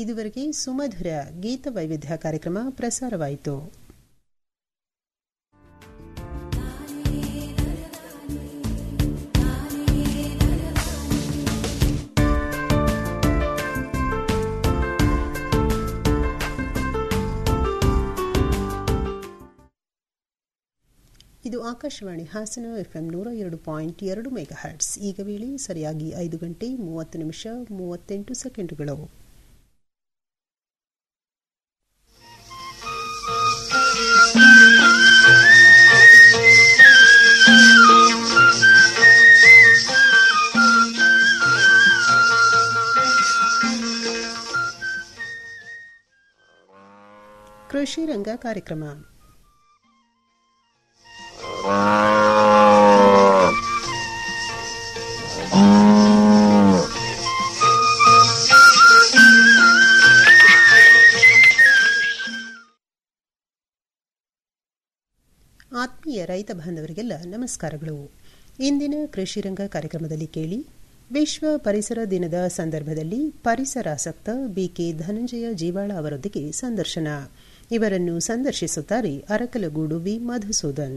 ಇದುವರೆಗೆ ಸುಮಧುರ ಗೀತ ವೈವಿಧ್ಯ ಕಾರ್ಯಕ್ರಮ ಪ್ರಸಾರವಾಯಿತು ಇದು ಆಕಾಶವಾಣಿ ಹಾಸನ ಎಫ್ಎಂ ನೂರ ಎರಡು ಪಾಯಿಂಟ್ ಎರಡು ಮೆಗಾ ಹರ್ಟ್ಸ್ ಈಗ ವೇಳೆ ಸರಿಯಾಗಿ ಐದು ಗಂಟೆ ಮೂವತ್ತು ನಿಮಿಷ ಮೂವತ್ತೆಂಟು ಸೆಕೆಂಡುಗಳು ಕೃಷಿ ರಂಗ ಕಾರ್ಯಕ್ರಮ ಆತ್ಮೀಯ ರೈತ ಬಾಂಧವರಿಗೆಲ್ಲ ನಮಸ್ಕಾರಗಳು ಇಂದಿನ ಕೃಷಿ ರಂಗ ಕಾರ್ಯಕ್ರಮದಲ್ಲಿ ಕೇಳಿ ವಿಶ್ವ ಪರಿಸರ ದಿನದ ಸಂದರ್ಭದಲ್ಲಿ ಪರಿಸರಾಸಕ್ತ ಬಿಕೆ ಧನಂಜಯ ಜೀವಾಳ ಅವರೊಂದಿಗೆ ಸಂದರ್ಶನ ಇವರನ್ನು ಸಂದರ್ಶಿಸುತ್ತಾರೆ ಅರಕಲಗೂಡು ವಿ ಮಧುಸೂದನ್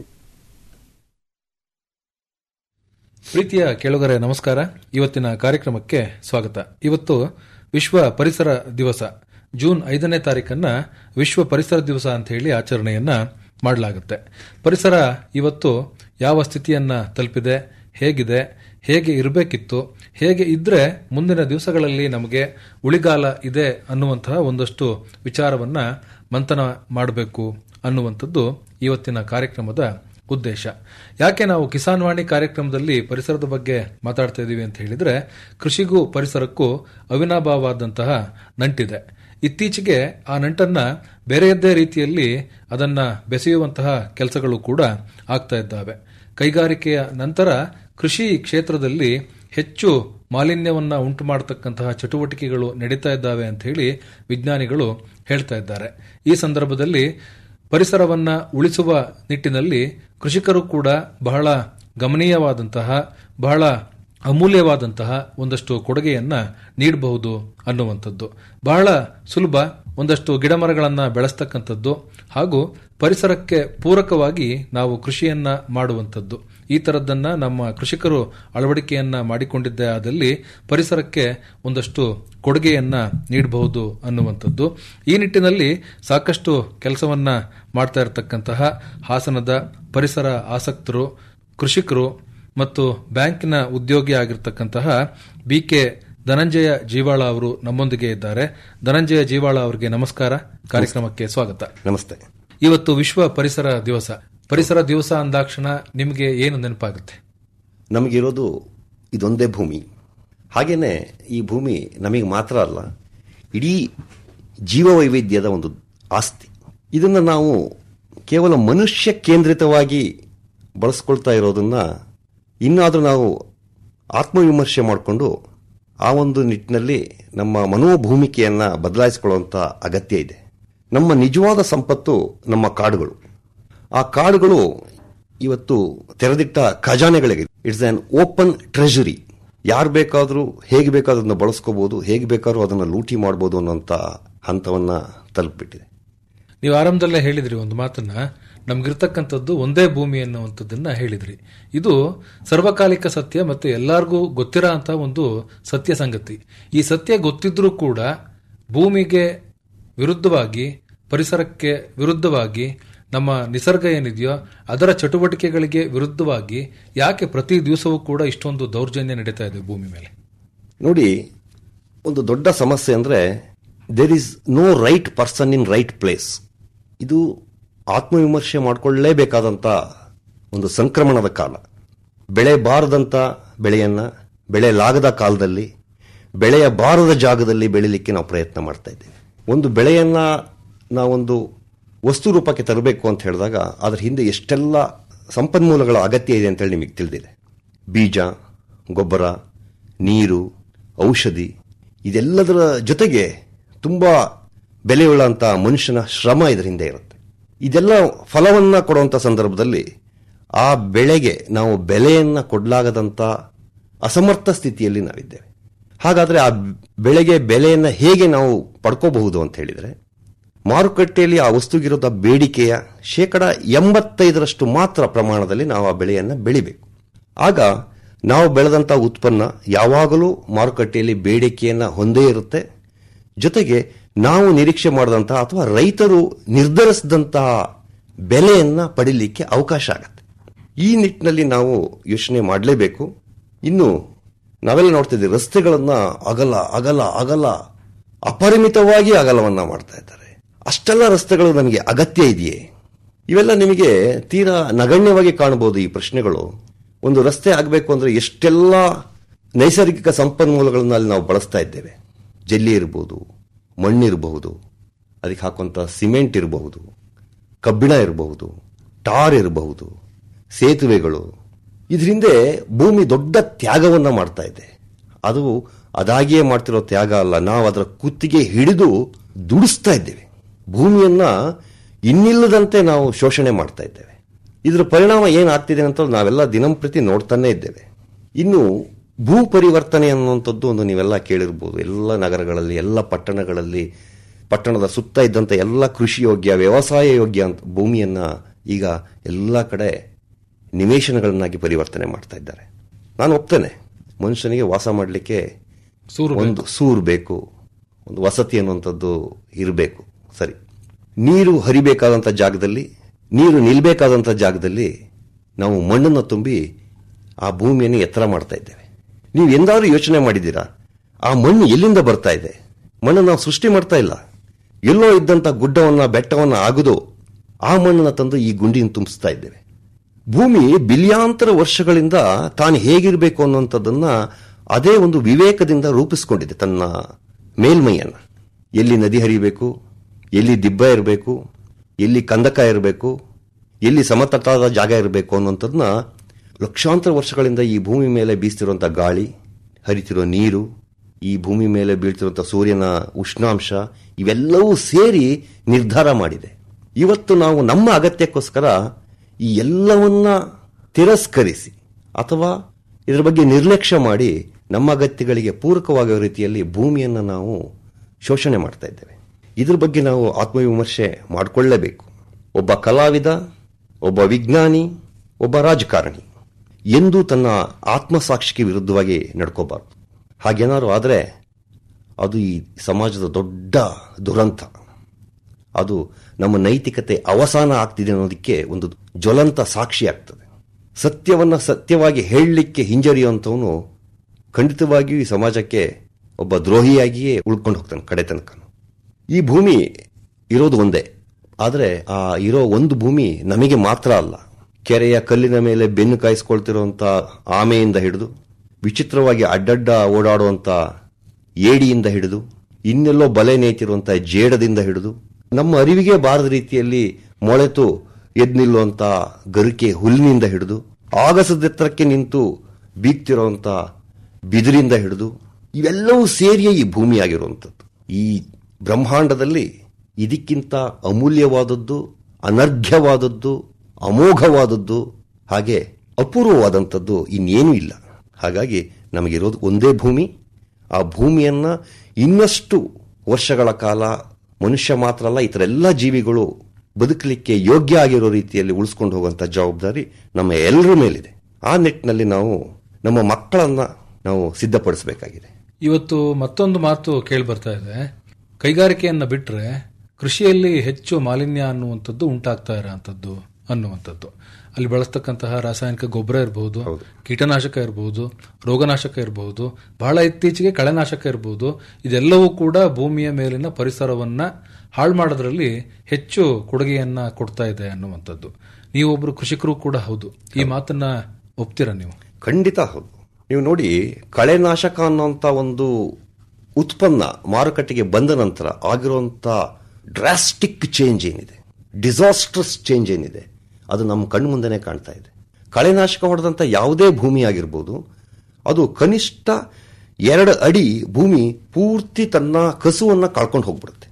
ಪ್ರೀತಿಯ ಕೇಳುಗರೆ ನಮಸ್ಕಾರ ಇವತ್ತಿನ ಕಾರ್ಯಕ್ರಮಕ್ಕೆ ಸ್ವಾಗತ ಇವತ್ತು ವಿಶ್ವ ಪರಿಸರ ದಿವಸ ಜೂನ್ ಐದನೇ ತಾರೀಕನ್ನ ವಿಶ್ವ ಪರಿಸರ ದಿವಸ ಅಂತ ಹೇಳಿ ಆಚರಣೆಯನ್ನ ಮಾಡಲಾಗುತ್ತೆ ಪರಿಸರ ಇವತ್ತು ಯಾವ ಸ್ಥಿತಿಯನ್ನ ತಲುಪಿದೆ ಹೇಗಿದೆ ಹೇಗೆ ಇರಬೇಕಿತ್ತು ಹೇಗೆ ಇದ್ರೆ ಮುಂದಿನ ದಿವಸಗಳಲ್ಲಿ ನಮಗೆ ಉಳಿಗಾಲ ಇದೆ ಅನ್ನುವಂತಹ ಒಂದಷ್ಟು ವಿಚಾರವನ್ನ ಮಂಥನ ಮಾಡಬೇಕು ಅನ್ನುವಂಥದ್ದು ಇವತ್ತಿನ ಕಾರ್ಯಕ್ರಮದ ಉದ್ದೇಶ ಯಾಕೆ ನಾವು ಕಿಸಾನ್ ವಾಣಿ ಕಾರ್ಯಕ್ರಮದಲ್ಲಿ ಪರಿಸರದ ಬಗ್ಗೆ ಮಾತಾಡ್ತಾ ಇದ್ದೀವಿ ಅಂತ ಹೇಳಿದ್ರೆ ಕೃಷಿಗೂ ಪರಿಸರಕ್ಕೂ ಅವಿನಾಭಾವವಾದಂತಹ ನಂಟಿದೆ ಇತ್ತೀಚೆಗೆ ಆ ನಂಟನ್ನ ಬೇರೆಯದ್ದೇ ರೀತಿಯಲ್ಲಿ ಅದನ್ನ ಬೆಸೆಯುವಂತಹ ಕೆಲಸಗಳು ಕೂಡ ಆಗ್ತಾ ಇದ್ದಾವೆ ಕೈಗಾರಿಕೆಯ ನಂತರ ಕೃಷಿ ಕ್ಷೇತ್ರದಲ್ಲಿ ಹೆಚ್ಚು ಮಾಲಿನ್ಯವನ್ನ ಉಂಟು ಮಾಡತಕ್ಕಂತಹ ಚಟುವಟಿಕೆಗಳು ನಡೀತಾ ಇದ್ದಾವೆ ಅಂತ ಹೇಳಿ ವಿಜ್ಞಾನಿಗಳು ಹೇಳ್ತಾ ಇದ್ದಾರೆ ಈ ಸಂದರ್ಭದಲ್ಲಿ ಪರಿಸರವನ್ನ ಉಳಿಸುವ ನಿಟ್ಟಿನಲ್ಲಿ ಕೃಷಿಕರು ಕೂಡ ಬಹಳ ಗಮನೀಯವಾದಂತಹ ಬಹಳ ಅಮೂಲ್ಯವಾದಂತಹ ಒಂದಷ್ಟು ಕೊಡುಗೆಯನ್ನ ನೀಡಬಹುದು ಅನ್ನುವಂಥದ್ದು ಬಹಳ ಸುಲಭ ಒಂದಷ್ಟು ಗಿಡಮರಗಳನ್ನ ಬೆಳೆಸ್ತಕ್ಕಂಥದ್ದು ಹಾಗೂ ಪರಿಸರಕ್ಕೆ ಪೂರಕವಾಗಿ ನಾವು ಕೃಷಿಯನ್ನ ಮಾಡುವಂಥದ್ದು ಈ ತರದ್ದನ್ನ ನಮ್ಮ ಕೃಷಿಕರು ಅಳವಡಿಕೆಯನ್ನ ಮಾಡಿಕೊಂಡಿದ್ದೇ ಆದಲ್ಲಿ ಪರಿಸರಕ್ಕೆ ಒಂದಷ್ಟು ಕೊಡುಗೆಯನ್ನ ನೀಡಬಹುದು ಅನ್ನುವಂಥದ್ದು ಈ ನಿಟ್ಟಿನಲ್ಲಿ ಸಾಕಷ್ಟು ಕೆಲಸವನ್ನ ಮಾಡ್ತಾ ಇರತಕ್ಕಂತಹ ಹಾಸನದ ಪರಿಸರ ಆಸಕ್ತರು ಕೃಷಿಕರು ಮತ್ತು ಬ್ಯಾಂಕಿನ ಉದ್ಯೋಗಿ ಆಗಿರ್ತಕ್ಕಂತಹ ಬಿ ಕೆ ಧನಂಜಯ ಜೀವಾಳ ಅವರು ನಮ್ಮೊಂದಿಗೆ ಇದ್ದಾರೆ ಧನಂಜಯ ಜೀವಾಳ ಅವರಿಗೆ ನಮಸ್ಕಾರ ಕಾರ್ಯಕ್ರಮಕ್ಕೆ ಸ್ವಾಗತ ನಮಸ್ತೆ ಇವತ್ತು ವಿಶ್ವ ಪರಿಸರ ದಿವಸ ಪರಿಸರ ದಿವಸ ಅಂದಾಕ್ಷಣ ನಿಮಗೆ ಏನು ನೆನಪಾಗುತ್ತೆ ನಮಗಿರೋದು ಇದೊಂದೇ ಭೂಮಿ ಹಾಗೇನೆ ಈ ಭೂಮಿ ನಮಗೆ ಮಾತ್ರ ಅಲ್ಲ ಇಡೀ ಜೀವವೈವಿಧ್ಯದ ಒಂದು ಆಸ್ತಿ ಇದನ್ನು ನಾವು ಕೇವಲ ಮನುಷ್ಯ ಕೇಂದ್ರಿತವಾಗಿ ಬಳಸ್ಕೊಳ್ತಾ ಇರೋದನ್ನ ಇನ್ನಾದರೂ ನಾವು ಆತ್ಮವಿಮರ್ಶೆ ಮಾಡಿಕೊಂಡು ಆ ಒಂದು ನಿಟ್ಟಿನಲ್ಲಿ ನಮ್ಮ ಮನೋಭೂಮಿಕೆಯನ್ನು ಬದಲಾಯಿಸಿಕೊಳ್ಳುವಂಥ ಅಗತ್ಯ ಇದೆ ನಮ್ಮ ನಿಜವಾದ ಸಂಪತ್ತು ನಮ್ಮ ಕಾಡುಗಳು ಆ ಕಾಡುಗಳು ಇವತ್ತು ತೆರೆದಿಟ್ಟ ಖಜಾನೆಗಳಿಗೆ ಇಟ್ಸ್ ಆನ್ ಓಪನ್ ಟ್ರೆಜರಿ ಯಾರು ಬೇಕಾದರೂ ಹೇಗೆ ಬೇಕಾದ್ರೂ ಅದನ್ನು ಬಳಸ್ಕೋಬಹುದು ಹೇಗೆ ಬೇಕಾದ್ರೂ ಅದನ್ನು ಲೂಟಿ ಮಾಡಬಹುದು ಅನ್ನೋಂಥ ಹಂತವನ್ನ ತಲುಪಿಬಿಟ್ಟಿದೆ ನೀವು ಆರಂಭದಲ್ಲೇ ಹೇಳಿದ್ರಿ ಒಂದು ಮಾತನ್ನ ನಮ್ಗಿರ್ತಕ್ಕಂಥದ್ದು ಒಂದೇ ಭೂಮಿ ಅನ್ನುವಂಥದ್ದನ್ನ ಹೇಳಿದ್ರಿ ಇದು ಸರ್ವಕಾಲಿಕ ಸತ್ಯ ಮತ್ತು ಎಲ್ಲರಿಗೂ ಗೊತ್ತಿರೋ ಅಂತ ಒಂದು ಸತ್ಯ ಸಂಗತಿ ಈ ಸತ್ಯ ಗೊತ್ತಿದ್ರೂ ಕೂಡ ಭೂಮಿಗೆ ವಿರುದ್ಧವಾಗಿ ಪರಿಸರಕ್ಕೆ ವಿರುದ್ಧವಾಗಿ ನಮ್ಮ ನಿಸರ್ಗ ಏನಿದೆಯೋ ಅದರ ಚಟುವಟಿಕೆಗಳಿಗೆ ವಿರುದ್ಧವಾಗಿ ಯಾಕೆ ಪ್ರತಿ ದಿವಸವೂ ಕೂಡ ಇಷ್ಟೊಂದು ದೌರ್ಜನ್ಯ ನಡೀತಾ ಇದೆ ಭೂಮಿ ಮೇಲೆ ನೋಡಿ ಒಂದು ದೊಡ್ಡ ಸಮಸ್ಯೆ ಅಂದರೆ there is no right person in right place ಇದು ಆತ್ಮವಿಮರ್ಶೆ ಮಾಡಿಕೊಳ್ಳಲೇಬೇಕಾದಂಥ ಒಂದು ಸಂಕ್ರಮಣದ ಕಾಲ ಬೆಳೆ ಬಾರದಂಥ ಬೆಳೆಯನ್ನ ಬೆಳೆಲಾಗದ ಕಾಲದಲ್ಲಿ ಬೆಳೆಯ ಬಾರದ ಜಾಗದಲ್ಲಿ ಬೆಳಿಲಿಕ್ಕೆ ನಾವು ಪ್ರಯತ್ನ ಮಾಡ್ತಾ ಇದ್ದೇವೆ ಒಂದು ಬೆಳೆಯನ್ನ ನಾವೊಂದು ವಸ್ತು ರೂಪಕ್ಕೆ ತರಬೇಕು ಅಂತ ಹೇಳಿದಾಗ ಅದರ ಹಿಂದೆ ಎಷ್ಟೆಲ್ಲ ಸಂಪನ್ಮೂಲಗಳ ಅಗತ್ಯ ಇದೆ ಅಂತೇಳಿ ನಿಮಗೆ ತಿಳಿದಿದೆ ಬೀಜ ಗೊಬ್ಬರ ನೀರು ಔಷಧಿ ಇದೆಲ್ಲದರ ಜೊತೆಗೆ ತುಂಬ ಬೆಲೆಯುಳ್ಳಂಥ ಮನುಷ್ಯನ ಶ್ರಮ ಇದರ ಹಿಂದೆ ಇರುತ್ತೆ ಇದೆಲ್ಲ ಫಲವನ್ನ ಕೊಡುವಂಥ ಸಂದರ್ಭದಲ್ಲಿ ಆ ಬೆಳೆಗೆ ನಾವು ಬೆಲೆಯನ್ನ ಕೊಡಲಾಗದಂಥ ಅಸಮರ್ಥ ಸ್ಥಿತಿಯಲ್ಲಿ ನಾವಿದ್ದೇವೆ ಹಾಗಾದ್ರೆ ಆ ಬೆಳೆಗೆ ಬೆಲೆಯನ್ನ ಹೇಗೆ ನಾವು ಪಡ್ಕೋಬಹುದು ಅಂತ ಹೇಳಿದರೆ ಮಾರುಕಟ್ಟೆಯಲ್ಲಿ ಆ ವಸ್ತುಗಿರೋದ ಬೇಡಿಕೆಯ ಶೇಕಡ ಎಂಬತ್ತೈದರಷ್ಟು ಮಾತ್ರ ಪ್ರಮಾಣದಲ್ಲಿ ನಾವು ಆ ಬೆಳೆಯನ್ನು ಬೆಳಿಬೇಕು ಆಗ ನಾವು ಬೆಳೆದಂಥ ಉತ್ಪನ್ನ ಯಾವಾಗಲೂ ಮಾರುಕಟ್ಟೆಯಲ್ಲಿ ಬೇಡಿಕೆಯನ್ನು ಹೊಂದೇ ಇರುತ್ತೆ ಜೊತೆಗೆ ನಾವು ನಿರೀಕ್ಷೆ ಮಾಡಿದಂತಹ ಅಥವಾ ರೈತರು ನಿರ್ಧರಿಸಿದಂತಹ ಬೆಲೆಯನ್ನ ಪಡಿಲಿಕ್ಕೆ ಅವಕಾಶ ಆಗತ್ತೆ ಈ ನಿಟ್ಟಿನಲ್ಲಿ ನಾವು ಯೋಚನೆ ಮಾಡಲೇಬೇಕು ಇನ್ನು ನಾವೆಲ್ಲ ನೋಡ್ತಿದ್ದೀವಿ ರಸ್ತೆಗಳನ್ನ ಅಗಲ ಅಗಲ ಅಗಲ ಅಪರಿಮಿತವಾಗಿ ಅಗಲವನ್ನ ಮಾಡ್ತಾ ಇದ್ದಾರೆ ಅಷ್ಟೆಲ್ಲ ರಸ್ತೆಗಳು ನಮಗೆ ಅಗತ್ಯ ಇದೆಯೇ ಇವೆಲ್ಲ ನಿಮಗೆ ತೀರಾ ನಗಣ್ಯವಾಗಿ ಕಾಣಬಹುದು ಈ ಪ್ರಶ್ನೆಗಳು ಒಂದು ರಸ್ತೆ ಆಗಬೇಕು ಅಂದ್ರೆ ಎಷ್ಟೆಲ್ಲ ನೈಸರ್ಗಿಕ ಸಂಪನ್ಮೂಲಗಳನ್ನ ಅಲ್ಲಿ ನಾವು ಬಳಸ್ತಾ ಇದ್ದೇವೆ ಜಲ್ಲಿ ಇರಬಹುದು ಮಣ್ಣಿರಬಹುದು ಅದಕ್ಕೆ ಹಾಕುವಂಥ ಸಿಮೆಂಟ್ ಇರಬಹುದು ಕಬ್ಬಿಣ ಇರಬಹುದು ಟಾರ್ ಇರಬಹುದು ಸೇತುವೆಗಳು ಇದರಿಂದ ಭೂಮಿ ದೊಡ್ಡ ತ್ಯಾಗವನ್ನ ಮಾಡ್ತಾ ಇದೆ ಅದು ಅದಾಗಿಯೇ ಮಾಡ್ತಿರೋ ತ್ಯಾಗ ಅಲ್ಲ ನಾವು ಅದರ ಕುತ್ತಿಗೆ ಹಿಡಿದು ದುಡಿಸ್ತಾ ಇದ್ದೇವೆ ಭೂಮಿಯನ್ನ ಇನ್ನಿಲ್ಲದಂತೆ ನಾವು ಶೋಷಣೆ ಮಾಡ್ತಾ ಇದ್ದೇವೆ ಇದರ ಪರಿಣಾಮ ಏನಾಗ್ತಿದೆ ಅಂತ ನಾವೆಲ್ಲ ದಿನಂಪ್ರತಿ ನೋಡ್ತಾನೆ ಇದ್ದೇವೆ ಇನ್ನು ಭೂ ಪರಿವರ್ತನೆ ಅನ್ನುವಂಥದ್ದು ಒಂದು ನೀವೆಲ್ಲ ಕೇಳಿರ್ಬೋದು ಎಲ್ಲ ನಗರಗಳಲ್ಲಿ ಎಲ್ಲ ಪಟ್ಟಣಗಳಲ್ಲಿ ಪಟ್ಟಣದ ಸುತ್ತ ಇದ್ದಂಥ ಎಲ್ಲ ಕೃಷಿ ಯೋಗ್ಯ ವ್ಯವಸಾಯ ಯೋಗ್ಯ ಅಂತ ಭೂಮಿಯನ್ನ ಈಗ ಎಲ್ಲ ಕಡೆ ನಿವೇಶನಗಳನ್ನಾಗಿ ಪರಿವರ್ತನೆ ಮಾಡ್ತಾ ಇದ್ದಾರೆ ನಾನು ಒಪ್ತೇನೆ ಮನುಷ್ಯನಿಗೆ ವಾಸ ಮಾಡಲಿಕ್ಕೆ ಸೂರು ಒಂದು ಸೂರು ಬೇಕು ಒಂದು ವಸತಿ ಅನ್ನುವಂಥದ್ದು ಇರಬೇಕು ಸರಿ ನೀರು ಹರಿಬೇಕಾದಂಥ ಜಾಗದಲ್ಲಿ ನೀರು ನಿಲ್ಬೇಕಾದಂಥ ಜಾಗದಲ್ಲಿ ನಾವು ಮಣ್ಣನ್ನು ತುಂಬಿ ಆ ಭೂಮಿಯನ್ನು ಎತ್ತರ ಮಾಡ್ತಾ ಇದ್ದೇವೆ ನೀವು ಎಂದಾದ್ರೂ ಯೋಚನೆ ಮಾಡಿದ್ದೀರಾ ಆ ಮಣ್ಣು ಎಲ್ಲಿಂದ ಬರ್ತಾ ಇದೆ ಮಣ್ಣು ನಾವು ಸೃಷ್ಟಿ ಮಾಡ್ತಾ ಇಲ್ಲ ಎಲ್ಲೋ ಇದ್ದಂಥ ಗುಡ್ಡವನ್ನ ಬೆಟ್ಟವನ್ನ ಅಗದು ಆ ಮಣ್ಣನ್ನು ತಂದು ಈ ಗುಂಡಿನ ತುಂಬಿಸ್ತಾ ಇದ್ದೇವೆ ಭೂಮಿ ಬಿಲಿಯಾಂತರ ವರ್ಷಗಳಿಂದ ತಾನು ಹೇಗಿರಬೇಕು ಅನ್ನುವಂಥದ್ದನ್ನ ಅದೇ ಒಂದು ವಿವೇಕದಿಂದ ರೂಪಿಸಿಕೊಂಡಿದೆ ತನ್ನ ಮೇಲ್ಮೈಯನ್ನ ಎಲ್ಲಿ ನದಿ ಹರಿಬೇಕು ಎಲ್ಲಿ ದಿಬ್ಬ ಇರಬೇಕು ಎಲ್ಲಿ ಕಂದಕ ಇರಬೇಕು ಎಲ್ಲಿ ಸಮತಟ್ಟಾದ ಜಾಗ ಇರಬೇಕು ಅನ್ನುವಂಥದ್ದನ್ನ ಲಕ್ಷಾಂತರ ವರ್ಷಗಳಿಂದ ಈ ಭೂಮಿ ಮೇಲೆ ಬೀಸ್ತಿರುವಂಥ ಗಾಳಿ ಹರಿತಿರೋ ನೀರು ಈ ಭೂಮಿ ಮೇಲೆ ಬೀಳ್ತಿರುವಂಥ ಸೂರ್ಯನ ಉಷ್ಣಾಂಶ ಇವೆಲ್ಲವೂ ಸೇರಿ ನಿರ್ಧಾರ ಮಾಡಿದೆ ಇವತ್ತು ನಾವು ನಮ್ಮ ಅಗತ್ಯಕ್ಕೋಸ್ಕರ ಈ ಎಲ್ಲವನ್ನ ತಿರಸ್ಕರಿಸಿ ಅಥವಾ ಇದರ ಬಗ್ಗೆ ನಿರ್ಲಕ್ಷ್ಯ ಮಾಡಿ ನಮ್ಮ ಅಗತ್ಯಗಳಿಗೆ ಪೂರಕವಾಗುವ ರೀತಿಯಲ್ಲಿ ಭೂಮಿಯನ್ನು ನಾವು ಶೋಷಣೆ ಮಾಡ್ತಾ ಇದ್ದೇವೆ ಇದ್ರ ಬಗ್ಗೆ ನಾವು ಆತ್ಮವಿಮರ್ಶೆ ಮಾಡಿಕೊಳ್ಳಲೇಬೇಕು ಒಬ್ಬ ಕಲಾವಿದ ಒಬ್ಬ ವಿಜ್ಞಾನಿ ಒಬ್ಬ ರಾಜಕಾರಣಿ ಎಂದೂ ತನ್ನ ಆತ್ಮಸಾಕ್ಷಿಗೆ ವಿರುದ್ಧವಾಗಿ ನಡ್ಕೋಬಾರ್ದು ಹಾಗೇನಾದ್ರು ಆದರೆ ಅದು ಈ ಸಮಾಜದ ದೊಡ್ಡ ದುರಂತ ಅದು ನಮ್ಮ ನೈತಿಕತೆ ಅವಸಾನ ಆಗ್ತಿದೆ ಅನ್ನೋದಕ್ಕೆ ಒಂದು ಜ್ವಲಂತ ಸಾಕ್ಷಿ ಆಗ್ತದೆ ಸತ್ಯವನ್ನ ಸತ್ಯವಾಗಿ ಹೇಳಲಿಕ್ಕೆ ಹಿಂಜರಿಯುವಂಥವನು ಖಂಡಿತವಾಗಿಯೂ ಈ ಸಮಾಜಕ್ಕೆ ಒಬ್ಬ ದ್ರೋಹಿಯಾಗಿಯೇ ಉಳ್ಕೊಂಡು ಹೋಗ್ತಾನೆ ಕಡೆ ತನಕ ಈ ಭೂಮಿ ಇರೋದು ಒಂದೇ ಆದರೆ ಆ ಇರೋ ಒಂದು ಭೂಮಿ ನಮಗೆ ಮಾತ್ರ ಅಲ್ಲ ಕೆರೆಯ ಕಲ್ಲಿನ ಮೇಲೆ ಬೆನ್ನು ಕಾಯಿಸ್ಕೊಳ್ತಿರುವಂತ ಆಮೆಯಿಂದ ಹಿಡಿದು ವಿಚಿತ್ರವಾಗಿ ಅಡ್ಡಡ್ಡ ಓಡಾಡುವಂತ ಏಡಿಯಿಂದ ಹಿಡಿದು ಇನ್ನೆಲ್ಲೋ ಬಲೆ ನೇತಿರುವಂತ ಜೇಡದಿಂದ ಹಿಡಿದು ನಮ್ಮ ಅರಿವಿಗೆ ಬಾರದ ರೀತಿಯಲ್ಲಿ ಮೊಳೆತು ಎದ್ ನಿಲ್ಲುವಂತ ಗರಿಕೆ ಹುಲ್ಲಿನಿಂದ ಹಿಡಿದು ಆಗಸದೆತ್ತರಕ್ಕೆ ನಿಂತು ಬೀಗ್ತಿರುವಂತ ಬಿದಿರಿಂದ ಹಿಡಿದು ಇವೆಲ್ಲವೂ ಸೇರಿಯೇ ಈ ಭೂಮಿಯಾಗಿರುವಂಥದ್ದು ಈ ಬ್ರಹ್ಮಾಂಡದಲ್ಲಿ ಇದಕ್ಕಿಂತ ಅಮೂಲ್ಯವಾದದ್ದು ಅನರ್ಘ್ಯವಾದದ್ದು ಅಮೋಘವಾದದ್ದು ಹಾಗೆ ಅಪೂರ್ವವಾದಂಥದ್ದು ಇನ್ನೇನೂ ಇಲ್ಲ ಹಾಗಾಗಿ ನಮಗಿರೋದು ಒಂದೇ ಭೂಮಿ ಆ ಭೂಮಿಯನ್ನ ಇನ್ನಷ್ಟು ವರ್ಷಗಳ ಕಾಲ ಮನುಷ್ಯ ಮಾತ್ರ ಅಲ್ಲ ಇತರ ಎಲ್ಲ ಜೀವಿಗಳು ಬದುಕಲಿಕ್ಕೆ ಯೋಗ್ಯ ಆಗಿರೋ ರೀತಿಯಲ್ಲಿ ಉಳಿಸ್ಕೊಂಡು ಹೋಗುವಂತ ಜವಾಬ್ದಾರಿ ನಮ್ಮ ಎಲ್ಲರ ಮೇಲಿದೆ ಆ ನಿಟ್ಟಿನಲ್ಲಿ ನಾವು ನಮ್ಮ ಮಕ್ಕಳನ್ನ ನಾವು ಸಿದ್ಧಪಡಿಸಬೇಕಾಗಿದೆ ಇವತ್ತು ಮತ್ತೊಂದು ಮಾತು ಕೇಳಿ ಬರ್ತಾ ಇದೆ ಕೈಗಾರಿಕೆಯನ್ನ ಬಿಟ್ರೆ ಕೃಷಿಯಲ್ಲಿ ಹೆಚ್ಚು ಮಾಲಿನ್ಯ ಅನ್ನುವಂಥದ್ದು ಉಂಟಾಗ್ತಾ ಇರೋಂಥದ್ದು ಅನ್ನುವಂಥದ್ದು ಅಲ್ಲಿ ಬಳಸ್ತಕ್ಕಂತಹ ರಾಸಾಯನಿಕ ಗೊಬ್ಬರ ಇರಬಹುದು ಕೀಟನಾಶಕ ಇರಬಹುದು ರೋಗನಾಶಕ ಇರಬಹುದು ಬಹಳ ಇತ್ತೀಚೆಗೆ ಕಳೆನಾಶಕ ಇರಬಹುದು ಇದೆಲ್ಲವೂ ಕೂಡ ಭೂಮಿಯ ಮೇಲಿನ ಪರಿಸರವನ್ನ ಹಾಳು ಮಾಡೋದ್ರಲ್ಲಿ ಹೆಚ್ಚು ಕೊಡುಗೆಯನ್ನ ಕೊಡ್ತಾ ಇದೆ ಅನ್ನುವಂಥದ್ದು ನೀವೊಬ್ರು ಕೃಷಿಕರು ಕೂಡ ಹೌದು ಈ ಮಾತನ್ನ ಒಪ್ತೀರಾ ನೀವು ಖಂಡಿತ ಹೌದು ನೀವು ನೋಡಿ ಕಳೆನಾಶಕ ಅನ್ನುವಂಥ ಒಂದು ಉತ್ಪನ್ನ ಮಾರುಕಟ್ಟೆಗೆ ಬಂದ ನಂತರ ಆಗಿರುವಂಥ ಡ್ರಾಸ್ಟಿಕ್ ಚೇಂಜ್ ಏನಿದೆ ಡಿಸಾಸ್ಟ್ರಸ್ ಚೇಂಜ್ ಏನಿದೆ ಅದು ನಮ್ಮ ಕಣ್ಣು ಮುಂದೆನೆ ಕಾಣ್ತಾ ಇದೆ ಕಳೆನಾಶಕ ಹೊಡೆದಂಥ ಯಾವುದೇ ಭೂಮಿ ಆಗಿರ್ಬೋದು ಅದು ಕನಿಷ್ಠ ಎರಡು ಅಡಿ ಭೂಮಿ ಪೂರ್ತಿ ತನ್ನ ಕಸುವನ್ನ ಕಳ್ಕೊಂಡು ಹೋಗ್ಬಿಡುತ್ತೆ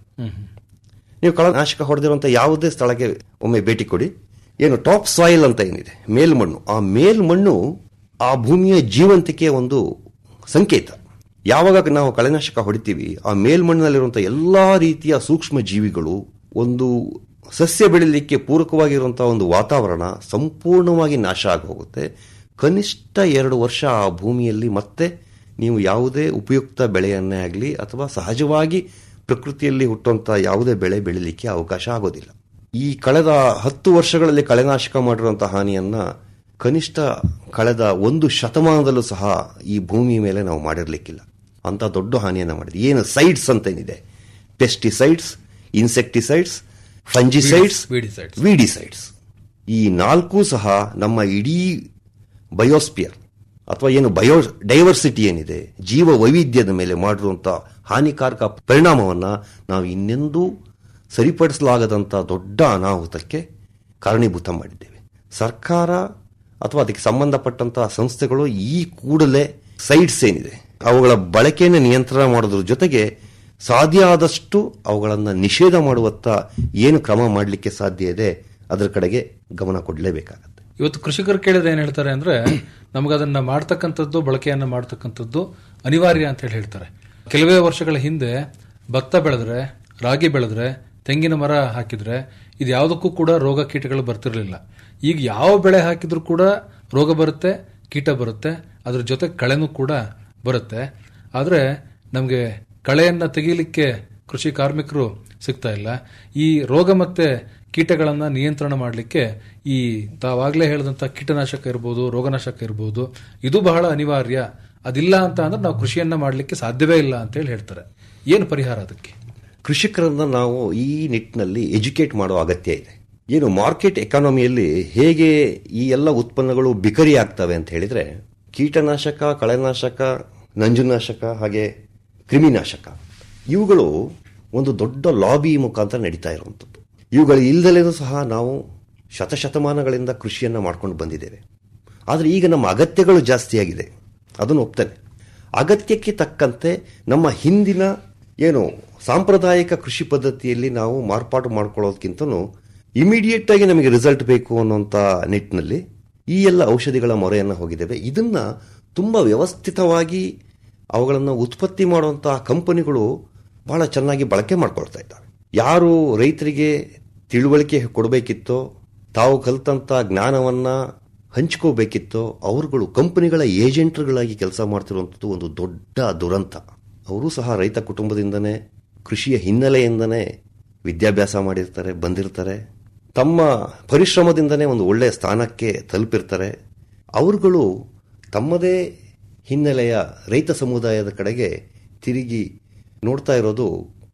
ನೀವು ಕಳೆನಾಶಕ ಹೊಡೆದಿರುವಂಥ ಯಾವುದೇ ಸ್ಥಳಕ್ಕೆ ಒಮ್ಮೆ ಭೇಟಿ ಕೊಡಿ ಏನು ಟಾಪ್ ಸಾಯಿಲ್ ಅಂತ ಏನಿದೆ ಮೇಲ್ಮಣ್ಣು ಆ ಮೇಲ್ಮಣ್ಣು ಆ ಭೂಮಿಯ ಜೀವಂತಿಕೆಯ ಒಂದು ಸಂಕೇತ ಯಾವಾಗ ನಾವು ಕಳೆನಾಶಕ ಹೊಡಿತೀವಿ ಆ ಮೇಲ್ಮಣ್ಣಿನಲ್ಲಿರುವಂತಹ ಎಲ್ಲಾ ರೀತಿಯ ಸೂಕ್ಷ್ಮ ಜೀವಿಗಳು ಒಂದು ಸಸ್ಯ ಬೆಳಿಲಿಕ್ಕೆ ಪೂರಕವಾಗಿರುವಂತಹ ಒಂದು ವಾತಾವರಣ ಸಂಪೂರ್ಣವಾಗಿ ನಾಶ ಆಗಿ ಹೋಗುತ್ತೆ ಕನಿಷ್ಠ ಎರಡು ವರ್ಷ ಆ ಭೂಮಿಯಲ್ಲಿ ಮತ್ತೆ ನೀವು ಯಾವುದೇ ಉಪಯುಕ್ತ ಬೆಳೆಯನ್ನೇ ಆಗಲಿ ಅಥವಾ ಸಹಜವಾಗಿ ಪ್ರಕೃತಿಯಲ್ಲಿ ಹುಟ್ಟುವಂತಹ ಯಾವುದೇ ಬೆಳೆ ಬೆಳಿಲಿಕ್ಕೆ ಅವಕಾಶ ಆಗೋದಿಲ್ಲ ಈ ಕಳೆದ ಹತ್ತು ವರ್ಷಗಳಲ್ಲಿ ಕಳೆನಾಶಕ ಮಾಡಿರುವಂತಹ ಹಾನಿಯನ್ನ ಕನಿಷ್ಠ ಕಳೆದ ಒಂದು ಶತಮಾನದಲ್ಲೂ ಸಹ ಈ ಭೂಮಿ ಮೇಲೆ ನಾವು ಮಾಡಿರ್ಲಿಕ್ಕಿಲ್ಲ ಅಂತ ದೊಡ್ಡ ಹಾನಿಯನ್ನ ಮಾಡಿದ್ವಿ ಏನು ಸೈಡ್ಸ್ ಅಂತ ಏನಿದೆ pesticides insecticides fungicides Weedicides. Weedicides ಈ ನಾಲ್ಕು ಸಹ ನಮ್ಮ ಇಡೀ ಬಯೋಸ್ಪಿಯರ್ ಅಥವಾ ಏನು ಬಯೋ ಡೈವರ್ಸಿಟಿ ಏನಿದೆ ಜೀವ ವೈವಿಧ್ಯದ ಮೇಲೆ ಮಾಡಿರುವಂಥ ಹಾನಿಕಾರಕ ಪರಿಣಾಮವನ್ನ ನಾವು ಇನ್ನೆಂದೂ ಸರಿಪಡಿಸಲಾಗದಂಥ ದೊಡ್ಡ ಅನಾಹುತಕ್ಕೆ ಕಾರಣೀಭೂತ ಮಾಡಿದ್ದೇವೆ ಸರ್ಕಾರ ಅಥವಾ ಅದಕ್ಕೆ ಸಂಬಂಧಪಟ್ಟಂತಹ ಸಂಸ್ಥೆಗಳು ಈ ಕೂಡಲೇ ಸೈಟ್ಸ್ ಏನಿದೆ ಅವುಗಳ ಬಳಕೆಯನ್ನು ನಿಯಂತ್ರಣ ಮಾಡೋದ್ರ ಜೊತೆಗೆ ಸಾಧ್ಯ ಆದಷ್ಟು ಅವುಗಳನ್ನು ನಿಷೇಧ ಮಾಡುವತ್ತ ಏನು ಕ್ರಮ ಮಾಡಲಿಕ್ಕೆ ಸಾಧ್ಯ ಇದೆ ಅದರ ಕಡೆಗೆ ಗಮನ ಕೊಡಲೇಬೇಕಾಗತ್ತೆ ಇವತ್ತು ಕೃಷಿಕರು ಕೇಳಿದ್ರೆ ಏನ್ ಹೇಳ್ತಾರೆ ಅಂದ್ರೆ ನಮ್ಗೆ ಅದನ್ನ ಮಾಡ್ತಕ್ಕಂಥದ್ದು ಬಳಕೆಯನ್ನ ಮಾಡ್ತಕ್ಕಂಥದ್ದು ಅನಿವಾರ್ಯ ಅಂತ ಹೇಳಿ ಹೇಳ್ತಾರೆ ಕೆಲವೇ ವರ್ಷಗಳ ಹಿಂದೆ ಭತ್ತ ಬೆಳೆದ್ರೆ ರಾಗಿ ಬೆಳೆದ್ರೆ ತೆಂಗಿನ ಮರ ಹಾಕಿದ್ರೆ ಇದು ಯಾವುದಕ್ಕೂ ಕೂಡ ರೋಗ ಕೀಟಗಳು ಬರ್ತಿರ್ಲಿಲ್ಲ ಈಗ ಯಾವ ಬೆಳೆ ಹಾಕಿದ್ರೂ ಕೂಡ ರೋಗ ಬರುತ್ತೆ ಕೀಟ ಬರುತ್ತೆ ಅದ್ರ ಜೊತೆ ಕಳೆನೂ ಕೂಡ ಬರುತ್ತೆ ಆದ್ರೆ ನಮಗೆ ಕಳೆಯನ್ನ ತೆಗೀಲಿಕ್ಕೆ ಕೃಷಿ ಕಾರ್ಮಿಕರು ಸಿಗ್ತಾ ಇಲ್ಲ ಈ ರೋಗ ಮತ್ತೆ ಕೀಟಗಳನ್ನ ನಿಯಂತ್ರಣ ಮಾಡಲಿಕ್ಕೆ ಈ ತಾವಾಗಲೇ ಹೇಳಿದಂತ ಕೀಟನಾಶಕ ಇರ್ಬೋದು ರೋಗನಾಶಕ ಇರ್ಬೋದು ಇದು ಬಹಳ ಅನಿವಾರ್ಯ ಅದಿಲ್ಲ ಅಂತ ಅಂದ್ರೆ ನಾವು ಕೃಷಿಯನ್ನ ಮಾಡಲಿಕ್ಕೆ ಸಾಧ್ಯವೇ ಇಲ್ಲ ಅಂತ ಹೇಳಿ ಹೇಳ್ತಾರೆ ಏನು ಪರಿಹಾರ ಅದಕ್ಕೆ ಕೃಷಿಕರನ್ನ ನಾವು ಈ ನಿಟ್ಟಿನಲ್ಲಿ ಎಜುಕೇಟ್ ಮಾಡೋ ಅಗತ್ಯ ಇದೆ ಏನು ಮಾರ್ಕೆಟ್ ಎಕಾನಮಿಯಲ್ಲಿ ಹೇಗೆ ಈ ಎಲ್ಲ ಉತ್ಪನ್ನಗಳು ಬಿಕರಿ ಆಗ್ತವೆ ಅಂತ ಹೇಳಿದ್ರೆ ಕೀಟನಾಶಕ ಕಳೆನಾಶಕ ನಂಜುನಾಶಕ ಹಾಗೆ ಕ್ರಿಮಿನಾಶಕ ಇವುಗಳು ಒಂದು ದೊಡ್ಡ ಲಾಬಿ ಮುಖಾಂತರ ನಡೀತಾ ಇರುವಂಥದ್ದು ಇವುಗಳು ಇಲ್ದಲೇನೂ ಸಹ ನಾವು ಶತಶತಮಾನಗಳಿಂದ ಕೃಷಿಯನ್ನ ಮಾಡ್ಕೊಂಡು ಬಂದಿದ್ದೇವೆ ಆದರೆ ಈಗ ನಮ್ಮ ಅಗತ್ಯಗಳು ಜಾಸ್ತಿಯಾಗಿದೆ ಅದನ್ನು ಒಪ್ತೇನೆ ಅಗತ್ಯಕ್ಕೆ ತಕ್ಕಂತೆ ನಮ್ಮ ಹಿಂದಿನ ಏನು ಸಾಂಪ್ರದಾಯಿಕ ಕೃಷಿ ಪದ್ಧತಿಯಲ್ಲಿ ನಾವು ಮಾರ್ಪಾಟು ಮಾಡ್ಕೊಳ್ಳೋದಕ್ಕಿಂತನೂ ಇಮಿಡಿಯೇಟ್ ಆಗಿ ನಮಗೆ ರಿಸಲ್ಟ್ ಬೇಕು ಅನ್ನುವಂಥ ನಿಟ್ಟಿನಲ್ಲಿ ಈ ಎಲ್ಲ ಔಷಧಿಗಳ ಮೊರೆಯನ್ನು ಹೋಗಿದ್ದೇವೆ ಇದನ್ನ ತುಂಬಾ ವ್ಯವಸ್ಥಿತವಾಗಿ ಅವುಗಳನ್ನು ಉತ್ಪತ್ತಿ ಮಾಡುವಂತಹ ಕಂಪನಿಗಳು ಬಹಳ ಚೆನ್ನಾಗಿ ಬಳಕೆ ಮಾಡ್ಕೊಳ್ತಾ ಇದ್ದಾವೆ ಯಾರು ರೈತರಿಗೆ ತಿಳುವಳಿಕೆ ಕೊಡಬೇಕಿತ್ತೋ ತಾವು ಕಲಿತಂತ ಜ್ಞಾನವನ್ನ ಹಂಚ್ಕೋಬೇಕಿತ್ತೋ ಅವರುಗಳು ಕಂಪನಿಗಳ ಏಜೆಂಟ್ಗಳಾಗಿ ಕೆಲಸ ಮಾಡ್ತಿರುವಂಥದ್ದು ಒಂದು ದೊಡ್ಡ ದುರಂತ ಅವರು ಸಹ ರೈತ ಕುಟುಂಬದಿಂದನೇ ಕೃಷಿಯ ಹಿನ್ನೆಲೆಯಿಂದನೇ ವಿದ್ಯಾಭ್ಯಾಸ ಮಾಡಿರ್ತಾರೆ ಬಂದಿರ್ತಾರೆ ತಮ್ಮ ಪರಿಶ್ರಮದಿಂದನೇ ಒಂದು ಒಳ್ಳೆಯ ಸ್ಥಾನಕ್ಕೆ ತಲುಪಿರ್ತಾರೆ ಅವರುಗಳು ತಮ್ಮದೇ ಹಿನ್ನೆಲೆಯ ರೈತ ಸಮುದಾಯದ ಕಡೆಗೆ ತಿರುಗಿ ನೋಡ್ತಾ ಇರೋದು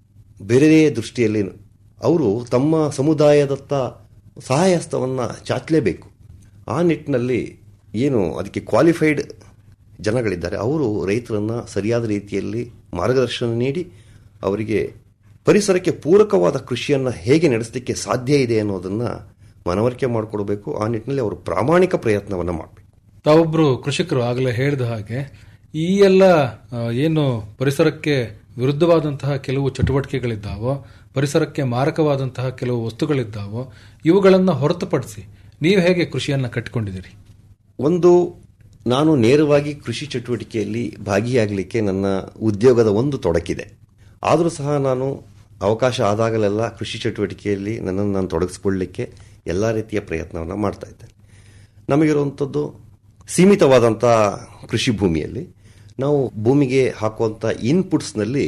ಬೇರೆಯೇ ದೃಷ್ಟಿಯಲ್ಲಿ ಅವರು ತಮ್ಮ ಸಮುದಾಯದತ್ತ ಸಹಾಯಹಸ್ತವನ್ನು ಚಾಚಲೇಬೇಕು ಆ ನಿಟ್ಟಿನಲ್ಲಿ ಏನು ಅದಕ್ಕೆ ಕ್ವಾಲಿಫೈಡ್ ಜನಗಳಿದ್ದಾರೆ ಅವರು ರೈತರನ್ನ ಸರಿಯಾದ ರೀತಿಯಲ್ಲಿ ಮಾರ್ಗದರ್ಶನ ನೀಡಿ ಅವರಿಗೆ ಪರಿಸರಕ್ಕೆ ಪೂರಕವಾದ ಕೃಷಿಯನ್ನು ಹೇಗೆ ನಡೆಸಲಿಕ್ಕೆ ಸಾಧ್ಯ ಇದೆ ಅನ್ನೋದನ್ನ ಮನವರಿಕೆ ಮಾಡಿಕೊಡ್ಬೇಕು ಆ ನಿಟ್ಟಿನಲ್ಲಿ ಅವರು ಪ್ರಾಮಾಣಿಕ ಪ್ರಯತ್ನವನ್ನು ಮಾಡಬೇಕು ತಾವೊಬ್ರು ಕೃಷಿಕರು ಆಗಲೇ ಹೇಳಿದ ಹಾಗೆ ಈ ಎಲ್ಲ ಆ, ಏನು ಪರಿಸರಕ್ಕೆ ವಿರುದ್ಧವಾದಂತಹ ಕೆಲವು ಚಟುವಟಿಕೆಗಳಿದ್ದಾವೋ ಪರಿಸರಕ್ಕೆ ಮಾರಕವಾದಂತಹ ಕೆಲವು ವಸ್ತುಗಳಿದ್ದಾವೋ ಇವುಗಳನ್ನು ಹೊರತುಪಡಿಸಿ ನೀವು ಹೇಗೆ ಕೃಷಿಯನ್ನ ಕಟ್ಟಿಕೊಂಡಿದ್ದೀರಿ ಒಂದು ನಾನು ನೇರವಾಗಿ ಕೃಷಿ ಚಟುವಟಿಕೆಯಲ್ಲಿ ಭಾಗಿಯಾಗಲಿಕ್ಕೆ ನನ್ನ ಉದ್ಯೋಗದ ಒಂದು ತೊಡಕಿದೆ ಆದರೂ ಸಹ ನಾನು ಅವಕಾಶ ಆದಾಗಲೆಲ್ಲ ಕೃಷಿ ಚಟುವಟಿಕೆಯಲ್ಲಿ ನನ್ನನ್ನು ನಾನು ತೊಡಗಿಸ್ಕೊಳ್ಳಿಕ್ಕೆ ಎಲ್ಲ ರೀತಿಯ ಪ್ರಯತ್ನವನ್ನು ಮಾಡ್ತಾ ಇದ್ದೇನೆ ನಮಗಿರುವಂಥದ್ದು ಸೀಮಿತವಾದಂಥ ಕೃಷಿ ಭೂಮಿಯಲ್ಲಿ ನಾವು ಭೂಮಿಗೆ ಹಾಕುವಂಥ ಇನ್ಪುಟ್ಸ್ನಲ್ಲಿ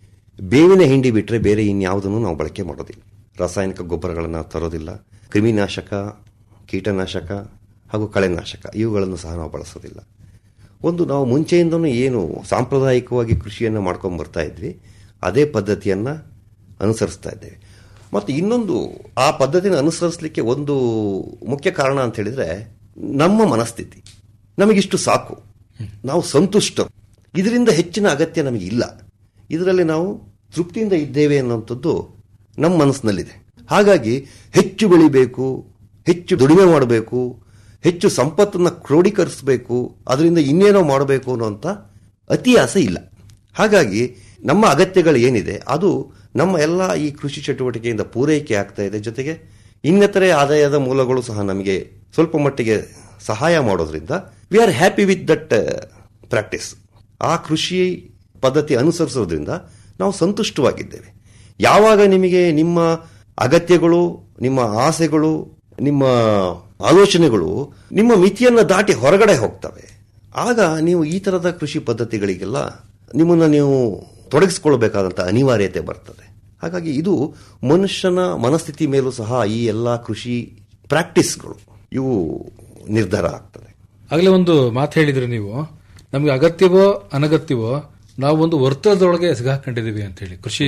ಬೇವಿನ ಹಿಂಡಿ ಬಿಟ್ಟರೆ ಬೇರೆ ಇನ್ಯಾವುದನ್ನು ನಾವು ಬಳಕೆ ಮಾಡೋದಿಲ್ಲ ರಾಸಾಯನಿಕ ಗೊಬ್ಬರಗಳನ್ನು ತರೋದಿಲ್ಲ ಕ್ರಿಮಿನಾಶಕ ಕೀಟನಾಶಕ ಹಾಗೂ ಕಳೆನಾಶಕ ಇವುಗಳನ್ನು ಸಹ ನಾವು ಬಳಸೋದಿಲ್ಲ ಒಂದು ನಾವು ಮುಂಚೆಯಿಂದನೂ ಏನು ಸಾಂಪ್ರದಾಯಿಕವಾಗಿ ಕೃಷಿಯನ್ನು ಮಾಡ್ಕೊಂಡು ಬರ್ತಾ ಇದ್ವಿ ಅದೇ ಪದ್ಧತಿಯನ್ನು ಅನುಸರಿಸ್ತಾ ಇದ್ದೇವೆ ಮತ್ತು ಇನ್ನೊಂದು ಆ ಪದ್ಧತಿನ ಅನುಸರಿಸಲಿಕ್ಕೆ ಒಂದು ಮುಖ್ಯ ಕಾರಣ ಅಂತ ಹೇಳಿದ್ರೆ ನಮ್ಮ ಮನಸ್ಥಿತಿ ನಮಗಿಷ್ಟು ಸಾಕು ನಾವು ಸಂತುಷ್ಟರು ಇದರಿಂದ ಹೆಚ್ಚಿನ ಅಗತ್ಯ ನಮಗೆ ಇಲ್ಲ ಇದರಲ್ಲಿ ನಾವು ತೃಪ್ತಿಯಿಂದ ಇದ್ದೇವೆ ಅನ್ನುವಂಥದ್ದು ನಮ್ಮ ಮನಸ್ಸಿನಲ್ಲಿದೆ ಹಾಗಾಗಿ ಹೆಚ್ಚು ಬೆಳಿಬೇಕು ಹೆಚ್ಚು ದುಡಿಮೆ ಮಾಡಬೇಕು ಹೆಚ್ಚು ಸಂಪತ್ತನ್ನು ಕ್ರೋಢೀಕರಿಸಬೇಕು ಅದರಿಂದ ಇನ್ನೇನೋ ಮಾಡಬೇಕು ಅನ್ನುವಂಥ ಅತಿ ಆಸೆ ಇಲ್ಲ ಹಾಗಾಗಿ ನಮ್ಮ ಅಗತ್ಯಗಳು ಏನಿದೆ ಅದು ನಮ್ಮ ಎಲ್ಲ ಈ ಕೃಷಿ ಚಟುವಟಿಕೆಯಿಂದ ಪೂರೈಕೆ ಆಗ್ತಾ ಇದೆ ಜೊತೆಗೆ ಇನ್ನಿತರೆ ಆದಾಯದ ಮೂಲಗಳು ಸಹ ನಮಗೆ ಸ್ವಲ್ಪ ಮಟ್ಟಿಗೆ ಸಹಾಯ ಮಾಡೋದ್ರಿಂದ we are happy with that practice ಆ ಕೃಷಿ ಪದ್ಧತಿ ಅನುಸರಿಸೋದ್ರಿಂದ ನಾವು ಸಂತುಷ್ಟವಾಗಿದ್ದೇವೆ ಯಾವಾಗ ನಿಮಗೆ ನಿಮ್ಮ ಅಗತ್ಯಗಳು ನಿಮ್ಮ ಆಸೆಗಳು ನಿಮ್ಮ ಆಲೋಚನೆಗಳು ನಿಮ್ಮ ಮಿತಿಯನ್ನು ದಾಟಿ ಹೊರಗಡೆ ಹೋಗ್ತವೆ ಆಗ ನೀವು ಈ ತರದ ಕೃಷಿ ಪದ್ಧತಿಗಳಿಗೆಲ್ಲ ನಿಮ್ಮನ್ನು ನೀವು ತೊಡಗಿಸ್ಕೊಳ್ಬೇಕಾದಂಥ ಅನಿವಾರ್ಯತೆ ಬರ್ತದೆ ಹಾಗಾಗಿ ಇದು ಮನುಷ್ಯನ ಮನಸ್ಥಿತಿ ಮೇಲೂ ಸಹ ಈ ಎಲ್ಲ ಕೃಷಿ ಪ್ರಾಕ್ಟೀಸ್ಗಳು ಇವು ನಿರ್ಧಾರ ಆಗ್ತದೆ ಆಗಲೇ ಒಂದು ಮಾತು ಹೇಳಿದ್ರಿ ನೀವು ನಮಗೆ ಅಗತ್ಯವೋ ಅನಗತ್ಯವೋ ನಾವು ಒಂದು ವರ್ತುಲದೊಳಗೆ ಸಿಗಾಕೊಂಡಿದೀವಿ ಅಂತ ಹೇಳಿ ಕೃಷಿ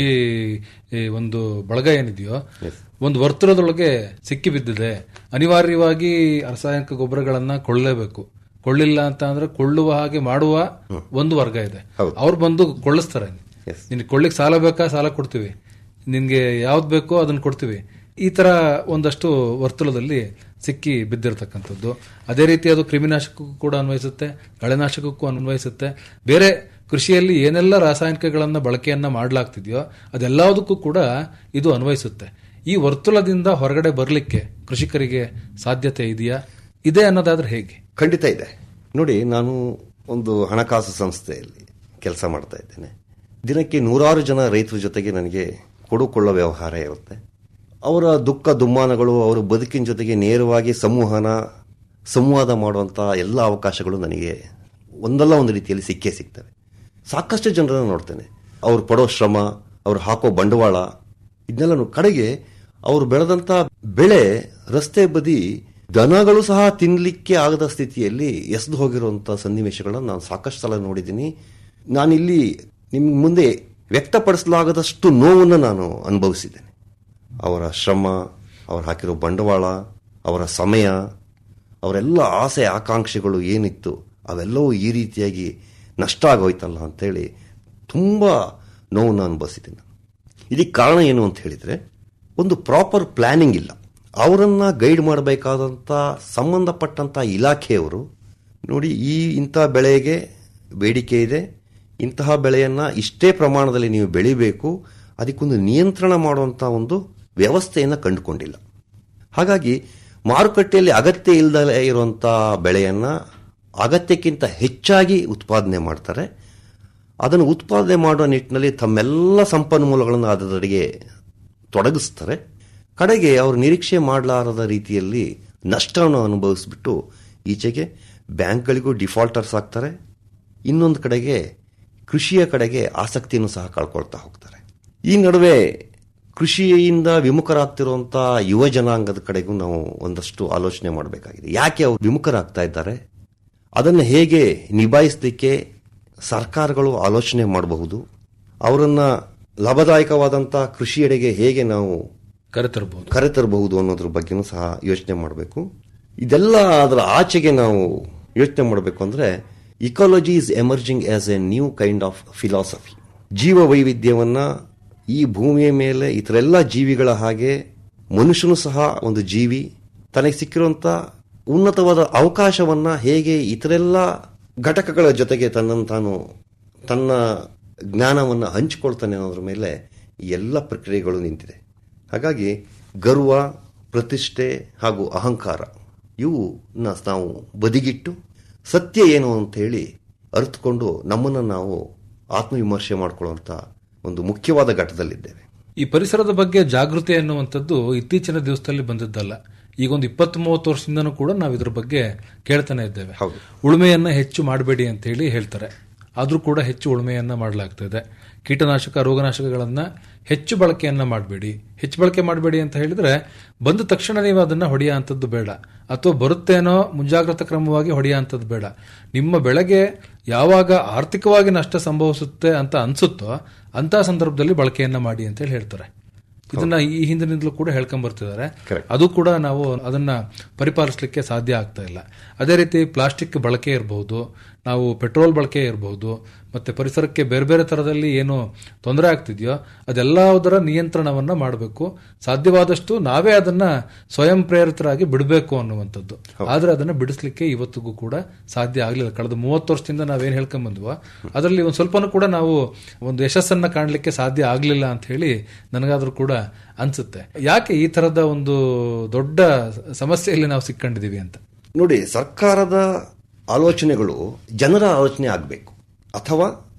ಈ ಒಂದು ಬಳಗ ಏನಿದೆಯೋ ಒಂದು ವರ್ತುಲದೊಳಗೆ ಸಿಕ್ಕಿ ಬಿದ್ದಿದೆ ಅನಿವಾರ್ಯವಾಗಿ ರಾಸಾಯನಿಕ ಗೊಬ್ಬರಗಳನ್ನ ಕೊಳ್ಳಲೇಬೇಕು ಕೊಳ್ಳಿಲ್ಲ ಅಂತ ಅಂದ್ರೆ ಕೊಳ್ಳುವ ಹಾಗೆ ಮಾಡುವ ಒಂದು ವರ್ಗ ಇದೆ ಹೌದು. ಅವ್ರು ಬಂದು ಕೊಳ್ಳಿಸ್ತಾರೆ Yes. ನಿನ್ಗೆ ಕೊಳ್ಳಿಕ್ ಸಾಲ ಬೇಕಾ ಸಾಲ ಕೊಡ್ತೀವಿ ನಿನ್ಗೆ ಯಾವ್ದು ಬೇಕೋ ಅದನ್ನ ಕೊಡ್ತೀವಿ ಈ ತರ ಒಂದಷ್ಟು ವರ್ತುಲದಲ್ಲಿ ಸಿಕ್ಕಿ ಬಿದ್ದಿರತಕ್ಕಂಥದ್ದು ಅದೇ ರೀತಿ ಅದು ಕ್ರಿಮಿನಾಶಕಕ್ಕೂ ಕೂಡ ಅನ್ವಯಿಸುತ್ತೆ ಕಳೆನಾಶಕಕ್ಕೂ ಅನ್ವಯಿಸುತ್ತೆ ಬೇರೆ ಕೃಷಿಯಲ್ಲಿ ಏನೆಲ್ಲ ರಾಸಾಯನಿಕಗಳನ್ನ ಬಳಕೆಯನ್ನ ಮಾಡಲಾಗ್ತಿದೆಯೋ ಅದೆಲ್ಲದಕ್ಕೂ ಕೂಡ ಇದು ಅನ್ವಯಿಸುತ್ತೆ ಈ ವರ್ತುಲದಿಂದ ಹೊರಗಡೆ ಬರಲಿಕ್ಕೆ ಕೃಷಿಕರಿಗೆ ಸಾಧ್ಯತೆ ಇದೆಯಾ ಇದೆ ಅನ್ನೋದಾದ್ರೆ ಹೇಗೆ ಖಂಡಿತ ಇದೆ ನೋಡಿ ನಾನು ಒಂದು ಹಣಕಾಸು ಸಂಸ್ಥೆಯಲ್ಲಿ ಕೆಲಸ ಮಾಡ್ತಾ ಇದ್ದೇನೆ ದಿನಕ್ಕೆ ನೂರಾರು ಜನ ರೈತರ ಜೊತೆಗೆ ನನಗೆ ಕೊಡುಕೊಳ್ಳೋ ವ್ಯವಹಾರ ಇರುತ್ತೆ ಅವರ ದುಃಖ ದುಮ್ಮಾನಗಳು ಅವರ ಬದುಕಿನ ಜೊತೆಗೆ ನೇರವಾಗಿ ಸಂವಹನ ಸಂವಾದ ಮಾಡುವಂಥ ಎಲ್ಲ ಅವಕಾಶಗಳು ನನಗೆ ಒಂದಲ್ಲ ಒಂದು ರೀತಿಯಲ್ಲಿ ಸಿಕ್ಕೇ ಸಿಗ್ತವೆ ಸಾಕಷ್ಟು ಜನರನ್ನು ನೋಡ್ತೇನೆ ಅವ್ರು ಪಡೋ ಶ್ರಮ ಅವ್ರು ಹಾಕೋ ಬಂಡವಾಳ ಇದನ್ನೆಲ್ಲ ಕಡೆಗೆ ಅವರು ಬೆಳೆದಂತ ಬೆಳೆ ರಸ್ತೆ ಬದಿ ದನಗಳು ಸಹ ತಿನ್ನಲಿಕ್ಕೆ ಆಗದ ಸ್ಥಿತಿಯಲ್ಲಿ ಎಸೆದು ಹೋಗಿರುವಂಥ ಸನ್ನಿವೇಶಗಳನ್ನ ನಾನು ಸಾಕಷ್ಟು ಸಲ ನೋಡಿದ್ದೀನಿ ನಾನಿಲ್ಲಿ ನಿಮ್ಮ ಮುಂದೆ ವ್ಯಕ್ತಪಡಿಸಲಾಗದಷ್ಟು ನೋವನ್ನು ನಾನು ಅನುಭವಿಸಿದ್ದೇನೆ ಅವರ ಶ್ರಮ ಅವ್ರು ಹಾಕಿರೋ ಬಂಡವಾಳ ಅವರ ಸಮಯ ಅವರೆಲ್ಲ ಆಸೆ ಆಕಾಂಕ್ಷೆಗಳು ಏನಿತ್ತು ಅವೆಲ್ಲವೂ ಈ ರೀತಿಯಾಗಿ ನಷ್ಟ ಆಗೋಯ್ತಲ್ಲ ಅಂತೇಳಿ ತುಂಬ ನೋವನ್ನು ಅನುಭವಿಸಿದ್ದೀನಿ ನಾನು. ಇದಕ್ಕೆ ಕಾರಣ ಏನು ಅಂತ ಹೇಳಿದರೆ ಒಂದು ಪ್ರಾಪರ್ ಪ್ಲಾನಿಂಗ್ ಇಲ್ಲ ಅವರನ್ನು ಗೈಡ್ ಮಾಡಬೇಕಾದಂಥ ಸಂಬಂಧಪಟ್ಟಂಥ ಇಲಾಖೆಯವರು ನೋಡಿ ಈ ಇಂಥ ಬೆಳೆಗೆ ಬೇಡಿಕೆ ಇದೆ ಇಂತಹ ಬೆಳೆಯನ್ನು ಇಷ್ಟೇ ಪ್ರಮಾಣದಲ್ಲಿ ನೀವು ಬೆಳಿಬೇಕು ಅದಕ್ಕೊಂದು ನಿಯಂತ್ರಣ ಮಾಡುವಂಥ ಒಂದು ವ್ಯವಸ್ಥೆಯನ್ನು ಕಂಡುಕೊಂಡಿಲ್ಲ ಹಾಗಾಗಿ ಮಾರುಕಟ್ಟೆಯಲ್ಲಿ ಅಗತ್ಯ ಇಲ್ಲದೆ ಇರುವಂಥ ಬೆಳೆಯನ್ನು ಅಗತ್ಯಕ್ಕಿಂತ ಹೆಚ್ಚಾಗಿ ಉತ್ಪಾದನೆ ಮಾಡ್ತಾರೆ ಅದನ್ನು ಉತ್ಪಾದನೆ ಮಾಡುವ ನಿಟ್ಟಿನಲ್ಲಿ ತಮ್ಮೆಲ್ಲ ಸಂಪನ್ಮೂಲಗಳನ್ನು ಅದರಡೆಗೆ ತೊಡಗಿಸ್ತಾರೆ ಕಡೆಗೆ ಅವರು ನಿರೀಕ್ಷೆ ಮಾಡಲಾರದ ರೀತಿಯಲ್ಲಿ ನಷ್ಟವನ್ನು ಅನುಭವಿಸ್ಬಿಟ್ಟು ಈಚೆಗೆ ಬ್ಯಾಂಕ್ಗಳಿಗೂ ಡಿಫಾಲ್ಟರ್ಸ್ ಆಗ್ತಾರೆ ಇನ್ನೊಂದು ಕಡೆಗೆ ಕೃಷಿಯ ಕಡೆಗೆ ಆಸಕ್ತಿಯನ್ನು ಸಹ ಕಳ್ಕೊಳ್ತಾ ಹೋಗ್ತಾರೆ ಈ ನಡುವೆ ಕೃಷಿಯಿಂದ ವಿಮುಖರಾಗ್ತಿರುವಂಥ ಯುವ ಜನಾಂಗದ ಕಡೆಗೂ ನಾವು ಒಂದಷ್ಟು ಆಲೋಚನೆ ಮಾಡಬೇಕಾಗಿದೆ ಯಾಕೆ ಅವರು ವಿಮುಖರಾಗ್ತಾ ಇದ್ದಾರೆ ಅದನ್ನು ಹೇಗೆ ನಿಭಾಯಿಸಲಿಕ್ಕೆ ಸರ್ಕಾರಗಳು ಆಲೋಚನೆ ಮಾಡಬಹುದು ಅವರನ್ನ ಲಾಭದಾಯಕವಾದಂಥ ಕೃಷಿಯೆಡೆಗೆ ಹೇಗೆ ನಾವು ಕರೆತರಬಹುದು ಕರೆತರಬಹುದು ಅನ್ನೋದ್ರ ಬಗ್ಗೆನೂ ಸಹ ಯೋಚನೆ ಮಾಡಬೇಕು ಇದೆಲ್ಲ ಅದರ ಆಚೆಗೆ ನಾವು ಯೋಚನೆ ಮಾಡಬೇಕು ಅಂದ್ರೆ ecology is emerging as a new kind of philosophy ಜೀವ ವೈವಿಧ್ಯವನ್ನ ಈ ಭೂಮಿಯ ಮೇಲೆ ಇತರೆಲ್ಲ ಜೀವಿಗಳ ಹಾಗೆ ಮನುಷ್ಯನು ಸಹ ಒಂದು ಜೀವಿ ತನಗೆ ಸಿಕ್ಕಿರುವಂತ ಉನ್ನತವಾದ ಅವಕಾಶವನ್ನ ಹೇಗೆ ಇತರೆಲ್ಲ ಘಟಕಗಳ ಜೊತೆಗೆ ತನ್ನನ್ನು ತಾನು ತನ್ನ ಜ್ಞಾನವನ್ನು ಹಂಚಿಕೊಳ್ತಾನೆ ಅನ್ನೋದ್ರ ಮೇಲೆ ಈ ಎಲ್ಲ ಪ್ರಕ್ರಿಯೆಗಳು ನಿಂತಿದೆ ಹಾಗಾಗಿ ಗರ್ವ ಪ್ರತಿಷ್ಠೆ ಹಾಗೂ ಅಹಂಕಾರ ಇವು ನಾವು ಬದಿಗಿಟ್ಟು ಸತ್ಯ ಏನು ಅಂತ ಹೇಳಿ ಅರಿತುಕೊಂಡು ನಮ್ಮನ್ನು ನಾವು ಆತ್ಮವಿಮರ್ಶೆ ಮಾಡಿಕೊಳ್ಳುವಂಥ ಒಂದು ಮುಖ್ಯವಾದ ಘಟ್ಟದಲ್ಲಿದ್ದೇವೆ ಈ ಪರಿಸರದ ಬಗ್ಗೆ ಜಾಗೃತಿ ಅನ್ನುವಂಥದ್ದು ಇತ್ತೀಚಿನ ದಿವಸದಲ್ಲಿ ಬಂದಿದ್ದಲ್ಲ ಈಗ ಒಂದು ಇಪ್ಪತ್ತ್ ಮೂವತ್ತು ವರ್ಷದಿಂದನೂ ಕೂಡ ನಾವು ಇದ್ರ ಬಗ್ಗೆ ಕೇಳ್ತಾನೆ ಇದ್ದೇವೆ ಹೌದು. ಉಳುಮೆಯನ್ನ ಹೆಚ್ಚು ಮಾಡಬೇಡಿ ಅಂತ ಹೇಳಿ ಹೇಳ್ತಾರೆ ಆದ್ರೂ ಕೂಡ ಹೆಚ್ಚು ಉಳುಮೆಯನ್ನ ಮಾಡಲಾಗ್ತದೆ ಕೀಟನಾಶಕ ರೋಗನಾಶಕಗಳನ್ನ ಹೆಚ್ಚು ಬಳಕೆಯನ್ನ ಮಾಡಬೇಡಿ ಹೆಚ್ಚು ಬಳಕೆ ಮಾಡಬೇಡಿ ಅಂತ ಹೇಳಿದ್ರೆ ಬಂದ ತಕ್ಷಣ ನೀವು ಅದನ್ನ ಹೊಡೆಯ ಅಂತದ್ದು ಬೇಡ ಅಥವಾ ಬರುತ್ತೇನೋ ಮುಂಜಾಗ್ರತಾ ಕ್ರಮವಾಗಿ ಹೊಡೆಯ ಅಂತದ್ದು ಬೇಡ ನಿಮ್ಮ ಬೆಳೆಗೆ ಯಾವಾಗ ಆರ್ಥಿಕವಾಗಿ ನಷ್ಟ ಸಂಭವಿಸುತ್ತೆ ಅಂತ ಅನ್ಸುತ್ತೋ ಅಂತ ಸಂದರ್ಭದಲ್ಲಿ ಬಳಕೆಯನ್ನ ಮಾಡಿ ಅಂತ ಹೇಳಿ ಹೇಳ್ತಾರೆ ಇದನ್ನ ಈ ಹಿಂದಿನಿಂದಲೂ ಕೂಡ ಹೇಳ್ಕೊಂಡ್ ಬರ್ತಿದ್ದಾರೆ Correct. ಅದು ಕೂಡ ನಾವು ಅದನ್ನ ಪರಿಪಾಲಿಸಲಿಕ್ಕೆ ಸಾಧ್ಯ ಆಗ್ತಾ ಇಲ್ಲ ಅದೇ ರೀತಿ ಪ್ಲಾಸ್ಟಿಕ್ ಬಳಕೆ ಇರಬಹುದು ನಾವು ಪೆಟ್ರೋಲ್ ಬಳಕೆ ಇರಬಹುದು ಮತ್ತೆ ಪರಿಸರಕ್ಕೆ ಬೇರೆ ಬೇರೆ ತರದಲ್ಲಿ ಏನು ತೊಂದರೆ ಆಗ್ತಿದೆಯೋ ಅದೆಲ್ಲದರ ನಿಯಂತ್ರಣವನ್ನ ಮಾಡಬೇಕು ಸಾಧ್ಯವಾದಷ್ಟು ನಾವೇ ಅದನ್ನ ಸ್ವಯಂ ಪ್ರೇರಿತರಾಗಿ ಬಿಡಬೇಕು ಅನ್ನುವಂಥದ್ದು ಆದ್ರೆ ಅದನ್ನ ಬಿಡಿಸ್ಲಿಕ್ಕೆ ಇವತ್ತಿಗೂ ಕೂಡ ಸಾಧ್ಯ ಆಗಲಿಲ್ಲ ಕಳೆದ ಮೂವತ್ತು ವರ್ಷದಿಂದ ನಾವೇನ್ ಹೇಳ್ಕೊಂಡ್ ಬಂದ್ವೋ ಅದರಲ್ಲಿ ಒಂದು ಸ್ವಲ್ಪನೂ ಕೂಡ ನಾವು ಒಂದು ಯಶಸ್ಸನ್ನ ಕಾಣಲಿಕ್ಕೆ ಸಾಧ್ಯ ಆಗಲಿಲ್ಲ ಅಂತ ಹೇಳಿ ನನಗಾದ್ರೂ ಕೂಡ ಅನ್ಸುತ್ತೆ ಯಾಕೆ ಈ ತರದ ಒಂದು ದೊಡ್ಡ ಸಮಸ್ಯೆಯಲ್ಲಿ ನಾವು ಸಿಕ್ಕೊಂಡಿದೀವಿ ಅಂತ ನೋಡಿ ಸರ್ಕಾರದ ಆಲೋಚನೆಗಳು ಜನರ ಆಲೋಚನೆ ಆಗಬೇಕು ಅಥವಾ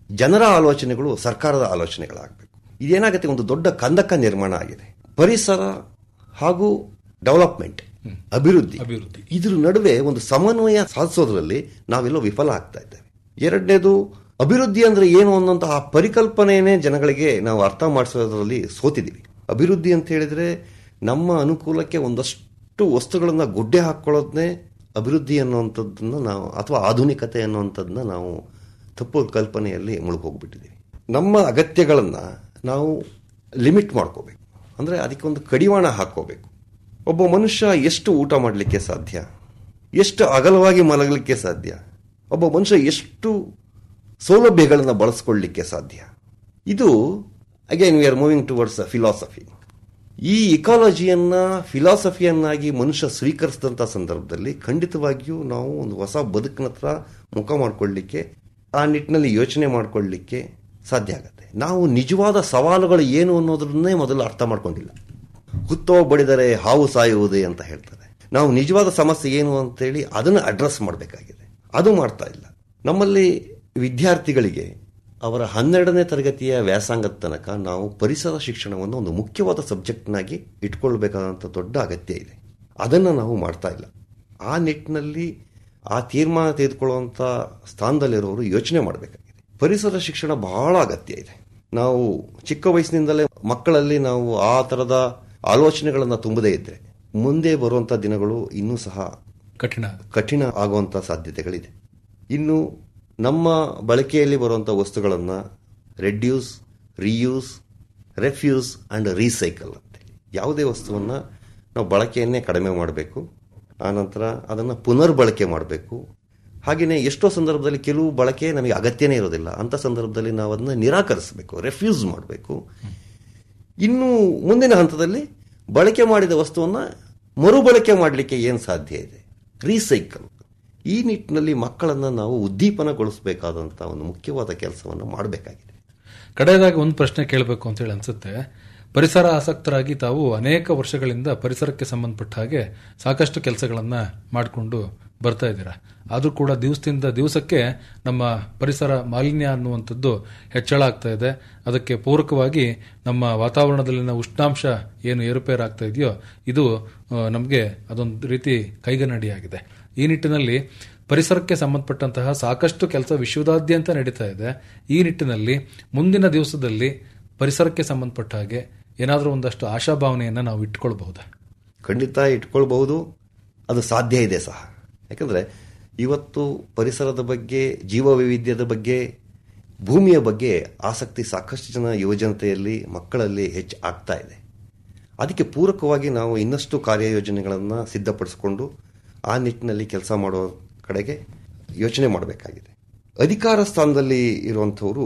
ಜನರ ಆಲೋಚನೆಗಳು ಸರ್ಕಾರದ ಆಲೋಚನೆಗಳಾಗಬೇಕು ಇದೇನಾಗುತ್ತೆ ಒಂದು ದೊಡ್ಡ ಕಂದಕ ನಿರ್ಮಾಣ ಆಗಿದೆ ಪರಿಸರ ಹಾಗೂ ಡೆವಲಪ್ಮೆಂಟ್ ಅಭಿವೃದ್ಧಿ ಅಭಿವೃದ್ಧಿ. ಇದ್ರ ನಡುವೆ ಒಂದು ಸಮನ್ವಯ ಸಾಧಿಸೋದ್ರಲ್ಲಿ ನಾವೆಲ್ಲೋ ವಿಫಲ ಆಗ್ತಾ ಇದ್ದೇವೆ ಎರಡನೇದು ಅಭಿವೃದ್ಧಿ ಅಂದ್ರೆ ಏನು ಅನ್ನೋಂತಹ ಪರಿಕಲ್ಪನೆಯೇ ಜನಗಳಿಗೆ ನಾವು ಅರ್ಥ ಮಾಡಿಸೋದ್ರಲ್ಲಿ ಸೋತಿದ್ದೀವಿ ಅಭಿವೃದ್ಧಿ ಅಂತ ಹೇಳಿದ್ರೆ ನಮ್ಮ ಅನುಕೂಲಕ್ಕೆ ಒಂದಷ್ಟು ವಸ್ತುಗಳನ್ನ ಗುಡ್ಡೆ ಹಾಕೊಳ್ಳೋದನ್ನೇ ಅಭಿವೃದ್ಧಿ ಅನ್ನುವಂಥದ್ದನ್ನ ನಾವು ಅಥವಾ ಆಧುನಿಕತೆ ಅನ್ನುವಂಥದ್ದನ್ನ ನಾವು ತಪ್ಪು ಕಲ್ಪನೆಯಲ್ಲಿ ಮುಳುಗೋಗ್ಬಿಟ್ಟಿದ್ದೀವಿ ನಮ್ಮ ಅಗತ್ಯಗಳನ್ನ ನಾವು ಲಿಮಿಟ್ ಮಾಡ್ಕೋಬೇಕು ಅಂದ್ರೆ ಅದಕ್ಕೊಂದು ಕಡಿವಾಣ ಹಾಕೋಬೇಕು ಒಬ್ಬ ಮನುಷ್ಯ ಎಷ್ಟು ಊಟ ಮಾಡಲಿಕ್ಕೆ ಸಾಧ್ಯ ಎಷ್ಟು ಅಗಲವಾಗಿ ಮಲಗಲಿಕ್ಕೆ ಸಾಧ್ಯ ಒಬ್ಬ ಮನುಷ್ಯ ಎಷ್ಟು ಸೌಲಭ್ಯಗಳನ್ನು ಬಳಸ್ಕೊಳ್ಳಿಕ್ಕೆ ಸಾಧ್ಯ ಇದು again we are moving towards philosophy ಈ ಇಕಾಲಜಿಯನ್ನ ಫಿಲಾಸಫಿಯನ್ನಾಗಿ ಮನುಷ್ಯ ಸ್ವೀಕರಿಸಿದಂಥ ಸಂದರ್ಭದಲ್ಲಿ ಖಂಡಿತವಾಗಿಯೂ ನಾವು ಒಂದು ಹೊಸ ಬದುಕಿನ ಹತ್ರ ಮುಖ ಮಾಡಿಕೊಳ್ಳಿಕ್ಕೆ ಆ ನಿಟ್ಟಿನಲ್ಲಿ ಯೋಚನೆ ಮಾಡಿಕೊಳ್ಳಿಕ್ಕೆ ಸಾಧ್ಯ ಆಗುತ್ತೆ ನಾವು ನಿಜವಾದ ಸವಾಲುಗಳು ಏನು ಅನ್ನೋದನ್ನೇ ಮೊದಲು ಅರ್ಥ ಮಾಡ್ಕೊಂಡಿಲ್ಲ ಹುತ್ತೋ ಬಡಿದರೆ ಹಾವು ಸಾಯುವುದೇ ಅಂತ ಹೇಳ್ತಾರೆ ನಾವು ನಿಜವಾದ ಸಮಸ್ಯೆ ಏನು ಅಂತೇಳಿ ಅದನ್ನು ಅಡ್ರೆಸ್ ಮಾಡಬೇಕಾಗಿದೆ ಅದು ಮಾಡ್ತಾ ಇಲ್ಲ ನಮ್ಮಲ್ಲಿ ವಿದ್ಯಾರ್ಥಿಗಳಿಗೆ ಅವರ ಹನ್ನೆರಡನೇ ತರಗತಿಯ ವ್ಯಾಸಂಗದ ತನಕ ನಾವು ಪರಿಸರ ಶಿಕ್ಷಣವನ್ನು ಒಂದು ಮುಖ್ಯವಾದ ಸಬ್ಜೆಕ್ಟ್ನಾಗಿ ಇಟ್ಕೊಳ್ಬೇಕಾದಂಥ ದೊಡ್ಡ ಅಗತ್ಯ ಇದೆ ಅದನ್ನು ನಾವು ಮಾಡ್ತಾ ಇಲ್ಲ ಆ ನಿಟ್ಟಿನಲ್ಲಿ ಆ ತೀರ್ಮಾನ ತೆಗೆದುಕೊಳ್ಳುವಂಥ ಸ್ಥಾನದಲ್ಲಿರೋರು ಯೋಚನೆ ಮಾಡಬೇಕಾಗಿದೆ ಪರಿಸರ ಶಿಕ್ಷಣ ಬಹಳ ಅಗತ್ಯ ಇದೆ ನಾವು ಚಿಕ್ಕ ವಯಸ್ಸಿನಿಂದಲೇ ಮಕ್ಕಳಲ್ಲಿ ನಾವು ಆ ಥರದ ಆಲೋಚನೆಗಳನ್ನು ತುಂಬದೇ ಇದ್ರೆ ಮುಂದೆ ಬರುವಂಥ ದಿನಗಳು ಇನ್ನೂ ಸಹ ಕಠಿಣ ಕಠಿಣ ಆಗುವಂಥ ಸಾಧ್ಯತೆಗಳಿದೆ ಇನ್ನು ನಮ್ಮ ಬಳಕೆಯಲ್ಲಿ ಬರುವಂಥ ವಸ್ತುಗಳನ್ನು reduce reuse refuse and recycle ಅಂತೇಳಿ ಯಾವುದೇ ವಸ್ತುವನ್ನು ನಾವು ಬಳಕೆಯನ್ನೇ ಕಡಿಮೆ ಮಾಡಬೇಕು ಆನಂತರ ಅದನ್ನು ಪುನರ್ಬಳಕೆ ಮಾಡಬೇಕು ಹಾಗೆಯೇ ಎಷ್ಟೋ ಸಂದರ್ಭದಲ್ಲಿ ಕೆಲವು ಬಳಕೆ ನಮಗೆ ಅಗತ್ಯನೇ ಇರೋದಿಲ್ಲ ಅಂಥ ಸಂದರ್ಭದಲ್ಲಿ ನಾವು ಅದನ್ನು ನಿರಾಕರಿಸಬೇಕು ರೆಫ್ಯೂಸ್ ಮಾಡಬೇಕು ಇನ್ನು ಮುಂದಿನ ಹಂತದಲ್ಲಿ ಬಳಕೆ ಮಾಡಿದ ವಸ್ತುವನ್ನು ಮರುಬಳಕೆ ಮಾಡಲಿಕ್ಕೆ ಏನು ಸಾಧ್ಯ ಇದೆ ರೀಸೈಕಲ್ ಈ ನಿಟ್ಟಿನಲ್ಲಿ ಮಕ್ಕಳನ್ನು ನಾವು ಉದ್ದೀಪನಗೊಳಿಸಬೇಕಾದಂಥ ಒಂದು ಮುಖ್ಯವಾದ ಕೆಲಸವನ್ನು ಮಾಡಬೇಕಾಗಿದೆ ಕಡೆಯದಾಗಿ ಒಂದು ಪ್ರಶ್ನೆ ಕೇಳಬೇಕು ಅಂತ ಹೇಳಿ ಅನ್ಸುತ್ತೆ ಪರಿಸರ ಆಸಕ್ತರಾಗಿ ತಾವು ಅನೇಕ ವರ್ಷಗಳಿಂದ ಪರಿಸರಕ್ಕೆ ಸಂಬಂಧಪಟ್ಟ ಹಾಗೆ ಸಾಕಷ್ಟು ಕೆಲಸಗಳನ್ನ ಮಾಡಿಕೊಂಡು ಬರ್ತಾ ಇದ್ದೀರಾ ಆದರೂ ಕೂಡ ದಿವಸದಿಂದ ದಿವಸಕ್ಕೆ ನಮ್ಮ ಪರಿಸರ ಮಾಲಿನ್ಯ ಅನ್ನುವಂಥದ್ದು ಹೆಚ್ಚಳ ಆಗ್ತಾ ಇದೆ ಅದಕ್ಕೆ ಪೂರಕವಾಗಿ ನಮ್ಮ ವಾತಾವರಣದಲ್ಲಿನ ಉಷ್ಣಾಂಶ ಏನು ಏರುಪೇರಾಗ್ತಾ ಇದೆಯೋ ಇದು ನಮಗೆ ಅದೊಂದು ರೀತಿ ಕೈಗನ್ನಡಿಯಾಗಿದೆ ಈ ನಿಟ್ಟಿನಲ್ಲಿ ಪರಿಸರಕ್ಕೆ ಸಂಬಂಧಪಟ್ಟಂತಹ ಸಾಕಷ್ಟು ಕೆಲಸ ವಿಶ್ವದಾದ್ಯಂತ ನಡೀತಾ ಇದೆ ಈ ನಿಟ್ಟಿನಲ್ಲಿ ಮುಂದಿನ ದಿವಸದಲ್ಲಿ ಪರಿಸರಕ್ಕೆ ಸಂಬಂಧಪಟ್ಟ ಹಾಗೆ ಏನಾದರೂ ಒಂದಷ್ಟು ಆಶಾಭಾವನೆಯನ್ನು ನಾವು ಇಟ್ಕೊಳ್ಬಹುದಾ ಖಂಡಿತ ಇಟ್ಕೊಳ್ಬಹುದು ಅದು ಸಾಧ್ಯ ಇದೆ ಸಹ ಯಾಕಂದರೆ ಇವತ್ತು ಪರಿಸರದ ಬಗ್ಗೆ ಜೀವ ವೈವಿಧ್ಯದ ಬಗ್ಗೆ ಭೂಮಿಯ ಬಗ್ಗೆ ಆಸಕ್ತಿ ಸಾಕಷ್ಟು ಜನ ಯುವಜನತೆಯಲ್ಲಿ ಮಕ್ಕಳಲ್ಲಿ ಹೆಚ್ಚು ಆಗ್ತಾ ಇದೆ ಅದಕ್ಕೆ ಪೂರಕವಾಗಿ ನಾವು ಇನ್ನಷ್ಟು ಕಾರ್ಯಯೋಜನೆಗಳನ್ನು ಸಿದ್ಧಪಡಿಸಿಕೊಂಡು ಆ ನಿಟ್ಟಿನಲ್ಲಿ ಕೆಲಸ ಮಾಡೋ ಕಡೆಗೆ ಯೋಚನೆ ಮಾಡಬೇಕಾಗಿದೆ ಅಧಿಕಾರ ಸ್ಥಾನದಲ್ಲಿ ಇರುವಂಥವರು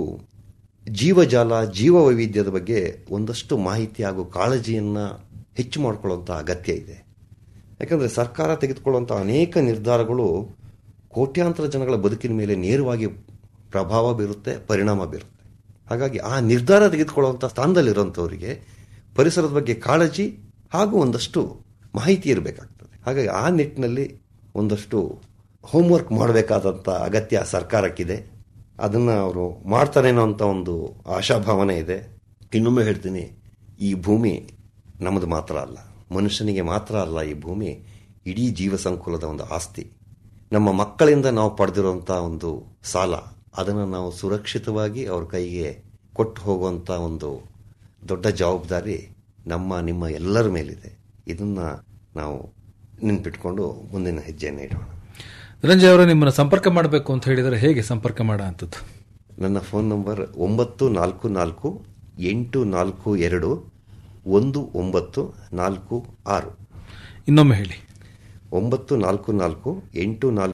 ಜೀವಜಾಲ ಜೀವ ವೈವಿಧ್ಯದ ಬಗ್ಗೆ ಒಂದಷ್ಟು ಮಾಹಿತಿ ಹಾಗೂ ಕಾಳಜಿಯನ್ನು ಹೆಚ್ಚು ಮಾಡಿಕೊಳ್ಳುವಂಥ ಅಗತ್ಯ ಇದೆ ಯಾಕಂದರೆ ಸರ್ಕಾರ ತೆಗೆದುಕೊಳ್ಳುವಂಥ ಅನೇಕ ನಿರ್ಧಾರಗಳು ಕೋಟ್ಯಾಂತರ ಜನಗಳ ಬದುಕಿನ ಮೇಲೆ ನೇರವಾಗಿ ಪ್ರಭಾವ ಬೀರುತ್ತೆ ಪರಿಣಾಮ ಬೀರುತ್ತೆ ಹಾಗಾಗಿ ಆ ನಿರ್ಧಾರ ತೆಗೆದುಕೊಳ್ಳುವಂಥ ಸ್ಥಾನದಲ್ಲಿರುವಂಥವರಿಗೆ ಪರಿಸರದ ಬಗ್ಗೆ ಕಾಳಜಿ ಹಾಗೂ ಒಂದಷ್ಟು ಮಾಹಿತಿ ಇರಬೇಕಾಗ್ತದೆ ಹಾಗಾಗಿ ಆ ನಿಟ್ಟಿನಲ್ಲಿ ಒಂದಷ್ಟು ಹೋಮ್ವರ್ಕ್ ಮಾಡಬೇಕಾದಂಥ ಅಗತ್ಯ ಸರ್ಕಾರಕ್ಕಿದೆ ಅದನ್ನು ಅವರು ಮಾಡ್ತಾರೇನೋ ಅಂತ ಒಂದು ಆಶಾಭಾವನೆ ಇದೆ ಇನ್ನೊಮ್ಮೆ ಹೇಳ್ತೀನಿ ಈ ಭೂಮಿ ನಮ್ಮದು ಮಾತ್ರ ಅಲ್ಲ ಮನುಷ್ಯನಿಗೆ ಮಾತ್ರ ಅಲ್ಲ ಈ ಭೂಮಿ ಇಡೀ ಜೀವ ಸಂಕುಲದ ಒಂದು ಆಸ್ತಿ ನಮ್ಮ ಮಕ್ಕಳಿಂದ ನಾವು ಪಡೆದಿರುವಂಥ ಒಂದು ಸಾಲ ಅದನ್ನು ನಾವು ಸುರಕ್ಷಿತವಾಗಿ ಅವ್ರ ಕೈಗೆ ಕೊಟ್ಟು ಹೋಗುವಂಥ ಒಂದು ದೊಡ್ಡ ಜವಾಬ್ದಾರಿ ನಮ್ಮ ನಿಮ್ಮ ಎಲ್ಲರ ಮೇಲಿದೆ ಇದನ್ನ ನಾವು ನೆನ್ಪಿಟ್ಕೊಂಡು ಮುಂದಿನ ಹೆಜ್ಜೆಯನ್ನು ಇಡೋಣ ಧನಂಜಯ ಅವರು ನಿಮ್ಮನ್ನು ಸಂಪರ್ಕ ಮಾಡಬೇಕು ಅಂತ ಹೇಳಿದರೆ ಹೇಗೆ ಸಂಪರ್ಕ ಮಾಡೋ ಅಂಥದ್ದು ನನ್ನ ಫೋನ್ ನಂಬರ್ ಒಂಬತ್ತು ನಾಲ್ಕು ನಾಲ್ಕು ಎಂಟು ನಾಲ್ಕು ಎರಡು ಒಂದು ಒಂಬತ್ತು ನಾಲ್ಕು ಆರು ಇನ್ನೊಮ್ಮೆ ಹೇಳಿ ಒಂಬತ್ತು ನಾಲ್ಕು ನಾಲ್ಕು ಎಂಟು ನಾಲ್ಕು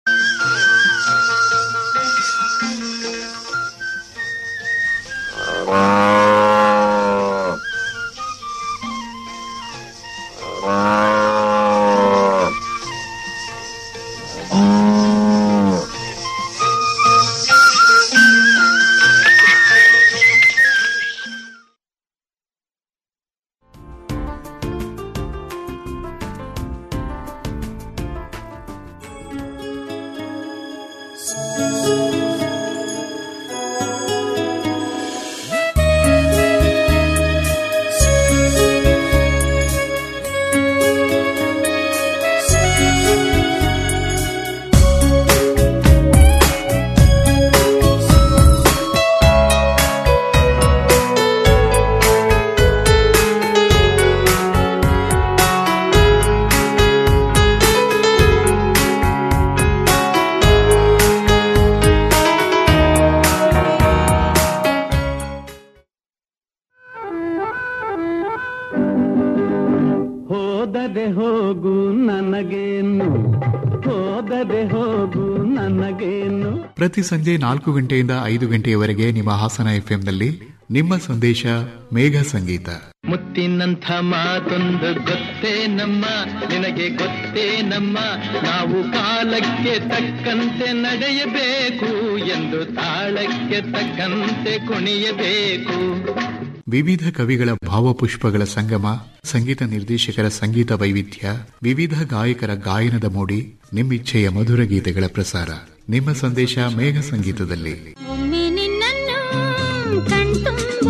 ನನಗೇನು ಹೋಗದೆ ಹೋಗು ನನಗೇನು ಪ್ರತಿ ಸಂಜೆ ನಾಲ್ಕು ಗಂಟೆಯಿಂದ ಐದು ಗಂಟೆಯವರೆಗೆ ನಿಮ್ಮ ಹಾಸನ ಎಫ್ಎಂನಲ್ಲಿ ನಿಮ್ಮ ಸಂದೇಶ ಮೇಘ ಸಂಗೀತ ಮುತ್ತಿನಂಥ ಮಾತೊಂದು ಗೊತ್ತೇ ನಮ್ಮ ನಿನಗೆ ಗೊತ್ತೇ ನಮ್ಮ ನಾವು ಕಾಲಕ್ಕೆ ತಕ್ಕಂತೆ ನಡೆಯಬೇಕು ಎಂದು ತಾಳಕ್ಕೆ ತಕ್ಕಂತೆ ಕುಣಿಯಬೇಕು ವಿವಿಧ ಕವಿಗಳ ಭಾವಪುಷ್ಪಗಳ ಸಂಗಮ ಸಂಗೀತ ನಿರ್ದೇಶಕರ ಸಂಗೀತ ವೈವಿಧ್ಯ ವಿವಿಧ ಗಾಯಕರ ಗಾಯನದ ಮೂಡಿ ನಿಮ್ಮಿಚ್ಛೆಯ ಮಧುರ ಗೀತೆಗಳ ಪ್ರಸಾರ ನಿಮ್ಮ ಸಂದೇಶ ಮೇಘ ಸಂಗೀತದಲ್ಲಿ ಒಮ್ಮೆ ನಿನ್ನನ್ನು ಕಣ್ತುಂಬ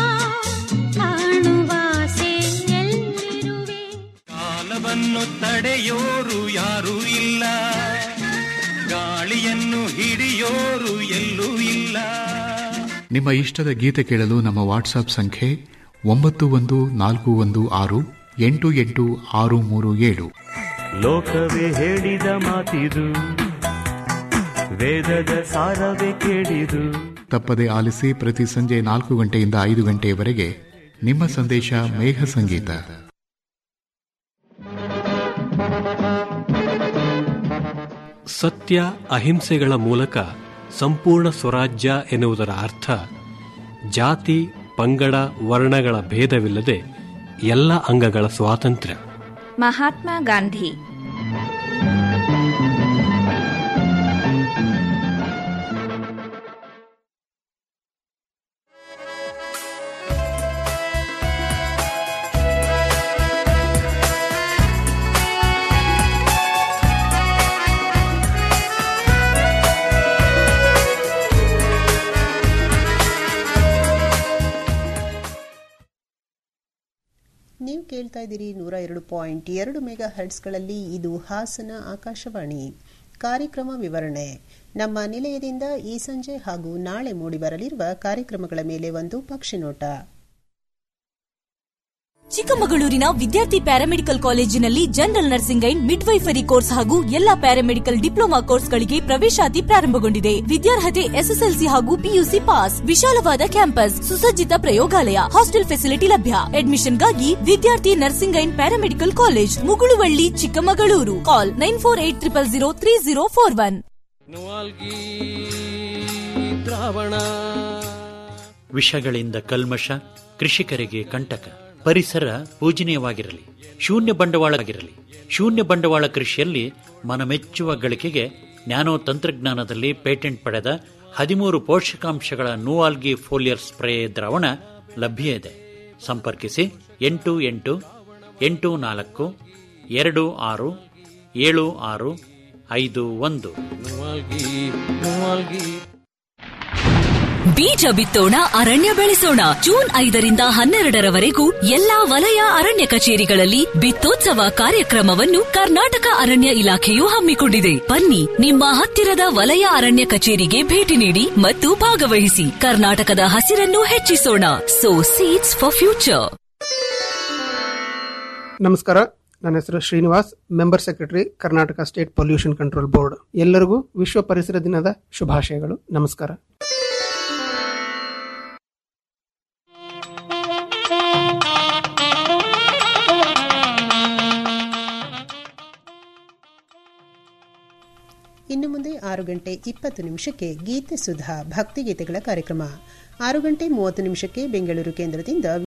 ಕಾಣುವಾಸೆ ಎಲ್ಲಿರುವೆ ಕಾಲವನ್ನು ತಡೆಯೋರು ಯಾರೂ ಇಲ್ಲ ಗಾಳಿಯನ್ನು ಹಿಡಿಯೋರು ಎಲ್ಲೂ ಇಲ್ಲ ನಿಮ್ಮ ಇಷ್ಟದ ಗೀತೆ ಕೇಳಲು ನಮ್ಮ ವಾಟ್ಸ್ಆಪ್ ಸಂಖ್ಯೆ ಒಂಬತ್ತು ಒಂದು ನಾಲ್ಕು ಒಂದು ಆರು ಎಂಟು ಎಂಟು ಆರು ಮೂರು ಏಳು ಲೋಕವೇ ಹೇಳಿದ ಮಾತಿದು ವೇದದ ಸಾರವೇ ಕೇಳಿದು ತಪ್ಪದೆ ಆಲಿಸಿ ಪ್ರತಿ ಸಂಜೆ ನಾಲ್ಕು ಗಂಟೆಯಿಂದ ಐದು ಗಂಟೆಯವರೆಗೆ ನಿಮ್ಮ ಸಂದೇಶ ಮೇಘ ಸಂಗೀತ ಸತ್ಯ ಅಹಿಂಸೆಗಳ ಮೂಲಕ ಸಂಪೂರ್ಣ ಸ್ವರಾಜ್ಯ ಎನ್ನುವುದರ ಅರ್ಥ ಜಾತಿ ಪಂಗಡ ವರ್ಣಗಳ ಭೇದವಿಲ್ಲದೆ ಎಲ್ಲ ಅಂಗಗಳ ಸ್ವಾತಂತ್ರ್ಯ ಮಹಾತ್ಮ ಗಾಂಧಿ ನೀವು ಕೇಳ್ತಾ ಇದ್ದೀರಿ ನೂರ ಎರಡು ಪಾಯಿಂಟ್ ಎರಡು ಮೆಗಾ ಹರ್ಟ್ಸ್ಗಳಲ್ಲಿ ಇದು ಹಾಸನ ಆಕಾಶವಾಣಿ ಕಾರ್ಯಕ್ರಮ ವಿವರಣೆ ನಮ್ಮ ನಿಲಯದಿಂದ ಈ ಸಂಜೆ ಹಾಗೂ ನಾಳೆ ಮೂಡಿಬರಲಿರುವ ಕಾರ್ಯಕ್ರಮಗಳ ಮೇಲೆ ಒಂದು ಪಕ್ಷಿನೋಟ ಚಿಕ್ಕಮಗಳೂರಿನ ವಿದ್ಯಾರ್ಥಿ ಪ್ಯಾರಾಮೆಡಿಕಲ್ ಕಾಲೇಜಿನಲ್ಲಿ general nursing and midwifery course ಹಾಗೂ ಎಲ್ಲಾ ಪ್ಯಾರಾಮೆಡಿಕಲ್ ಡಿಪ್ಲೊಮಾ ಕೋರ್ಸ್ಗಳಿಗೆ ಪ್ರವೇಶಾತಿ ಪ್ರಾರಂಭಗೊಂಡಿದೆ ವಿದ್ಯಾರ್ಹತೆ ಎಸ್ಎಸ್ಎಲ್ಸಿ ಹಾಗೂ ಪಿಯುಸಿ ಪಾಸ್ ವಿಶಾಲವಾದ ಕ್ಯಾಂಪಸ್ ಸುಸಜ್ಜಿತ ಪ್ರಯೋಗಾಲಯ ಹಾಸ್ಟೆಲ್ ಫೆಸಿಲಿಟಿ ಲಭ್ಯ ಅಡ್ಮಿಷನ್ಗಾಗಿ ವಿದ್ಯಾರ್ಥಿ nursing and paramedical college Mugulavalli Chikkamagaluru call nine four eight triple zero three zero four one ದ್ರಾವಣ ವಿಷಗಳಿಂದ ಕಲ್ಮಶ ಕೃಷಿಕರಿಗೆ ಕಂಟಕ ಪರಿಸರ ಪೂಜನೀಯವಾಗಿರಲಿ ಶೂನ್ಯ ಬಂಡವಾಳವಾಗಿರಲಿ ಶೂನ್ಯ ಬಂಡವಾಳ ಕೃಷಿಯಲ್ಲಿ ಮನಮೆಚ್ಚುವ ಗಳಿಕೆಗೆ ನ್ಯಾನೋ ತಂತ್ರಜ್ಞಾನದಲ್ಲಿ ಪೇಟೆಂಟ್ ಪಡೆದ ಹದಿಮೂರು ಪೋಷಕಾಂಶಗಳ ನೂಆಲ್ಗಿ ಫೋಲಿಯರ್ ಸ್ಪ್ರೇ ದ್ರಾವಣ ಲಭ್ಯ ಇದೆ ಸಂಪರ್ಕಿಸಿ ಎಂಟು ಎಂಟು ಎಂಟು ನಾಲ್ಕು ಎರಡು ಆರು ಏಳು ಆರು ಐದು ಒಂದು ಬೀಜ ಬಿತ್ತೋಣ ಅರಣ್ಯ ಬೆಳೆಸೋಣ ಜೂನ್ ಐದರಿಂದ ಹನ್ನೆರಡರವರೆಗೂ ಎಲ್ಲಾ ವಲಯ ಅರಣ್ಯ ಕಚೇರಿಗಳಲ್ಲಿ ಬಿತ್ತೋತ್ಸವ ಕಾರ್ಯಕ್ರಮವನ್ನು ಕರ್ನಾಟಕ ಅರಣ್ಯ ಇಲಾಖೆಯು ಹಮ್ಮಿಕೊಂಡಿದೆ ಬನ್ನಿ ನಿಮ್ಮ ಹತ್ತಿರದ ವಲಯ ಅರಣ್ಯ ಕಚೇರಿಗೆ ಭೇಟಿ ನೀಡಿ ಮತ್ತು ಭಾಗವಹಿಸಿ ಕರ್ನಾಟಕದ ಹಸಿರನ್ನು ಹೆಚ್ಚಿಸೋಣ ಸೊ ಸೀಡ್ಸ್ ಫಾರ್ ಫ್ಯೂಚರ್ ನಮಸ್ಕಾರ ನನ್ನ ಹೆಸರು Srinivas member secretary Karnataka state pollution control board ಎಲ್ಲರಿಗೂ ವಿಶ್ವ ಪರಿಸರ ದಿನದ ಶುಭಾಶಯಗಳು ನಮಸ್ಕಾರ ಇನ್ನು ಮುಂದೆ ಆರು ಗಂಟೆ ಇಪ್ಪತ್ತು ನಿಮಿಷಕ್ಕೆ ಗೀತೆ ಸುಧಾ ಭಕ್ತಿಗೀತೆಗಳ ಕಾರ್ಯಕ್ರಮ ಆರು ಗಂಟೆ ಮೂವತ್ತು ನಿಮಿಷಕ್ಕೆ ಬೆಂಗಳೂರು ಕೇಂದ್ರದಿಂದ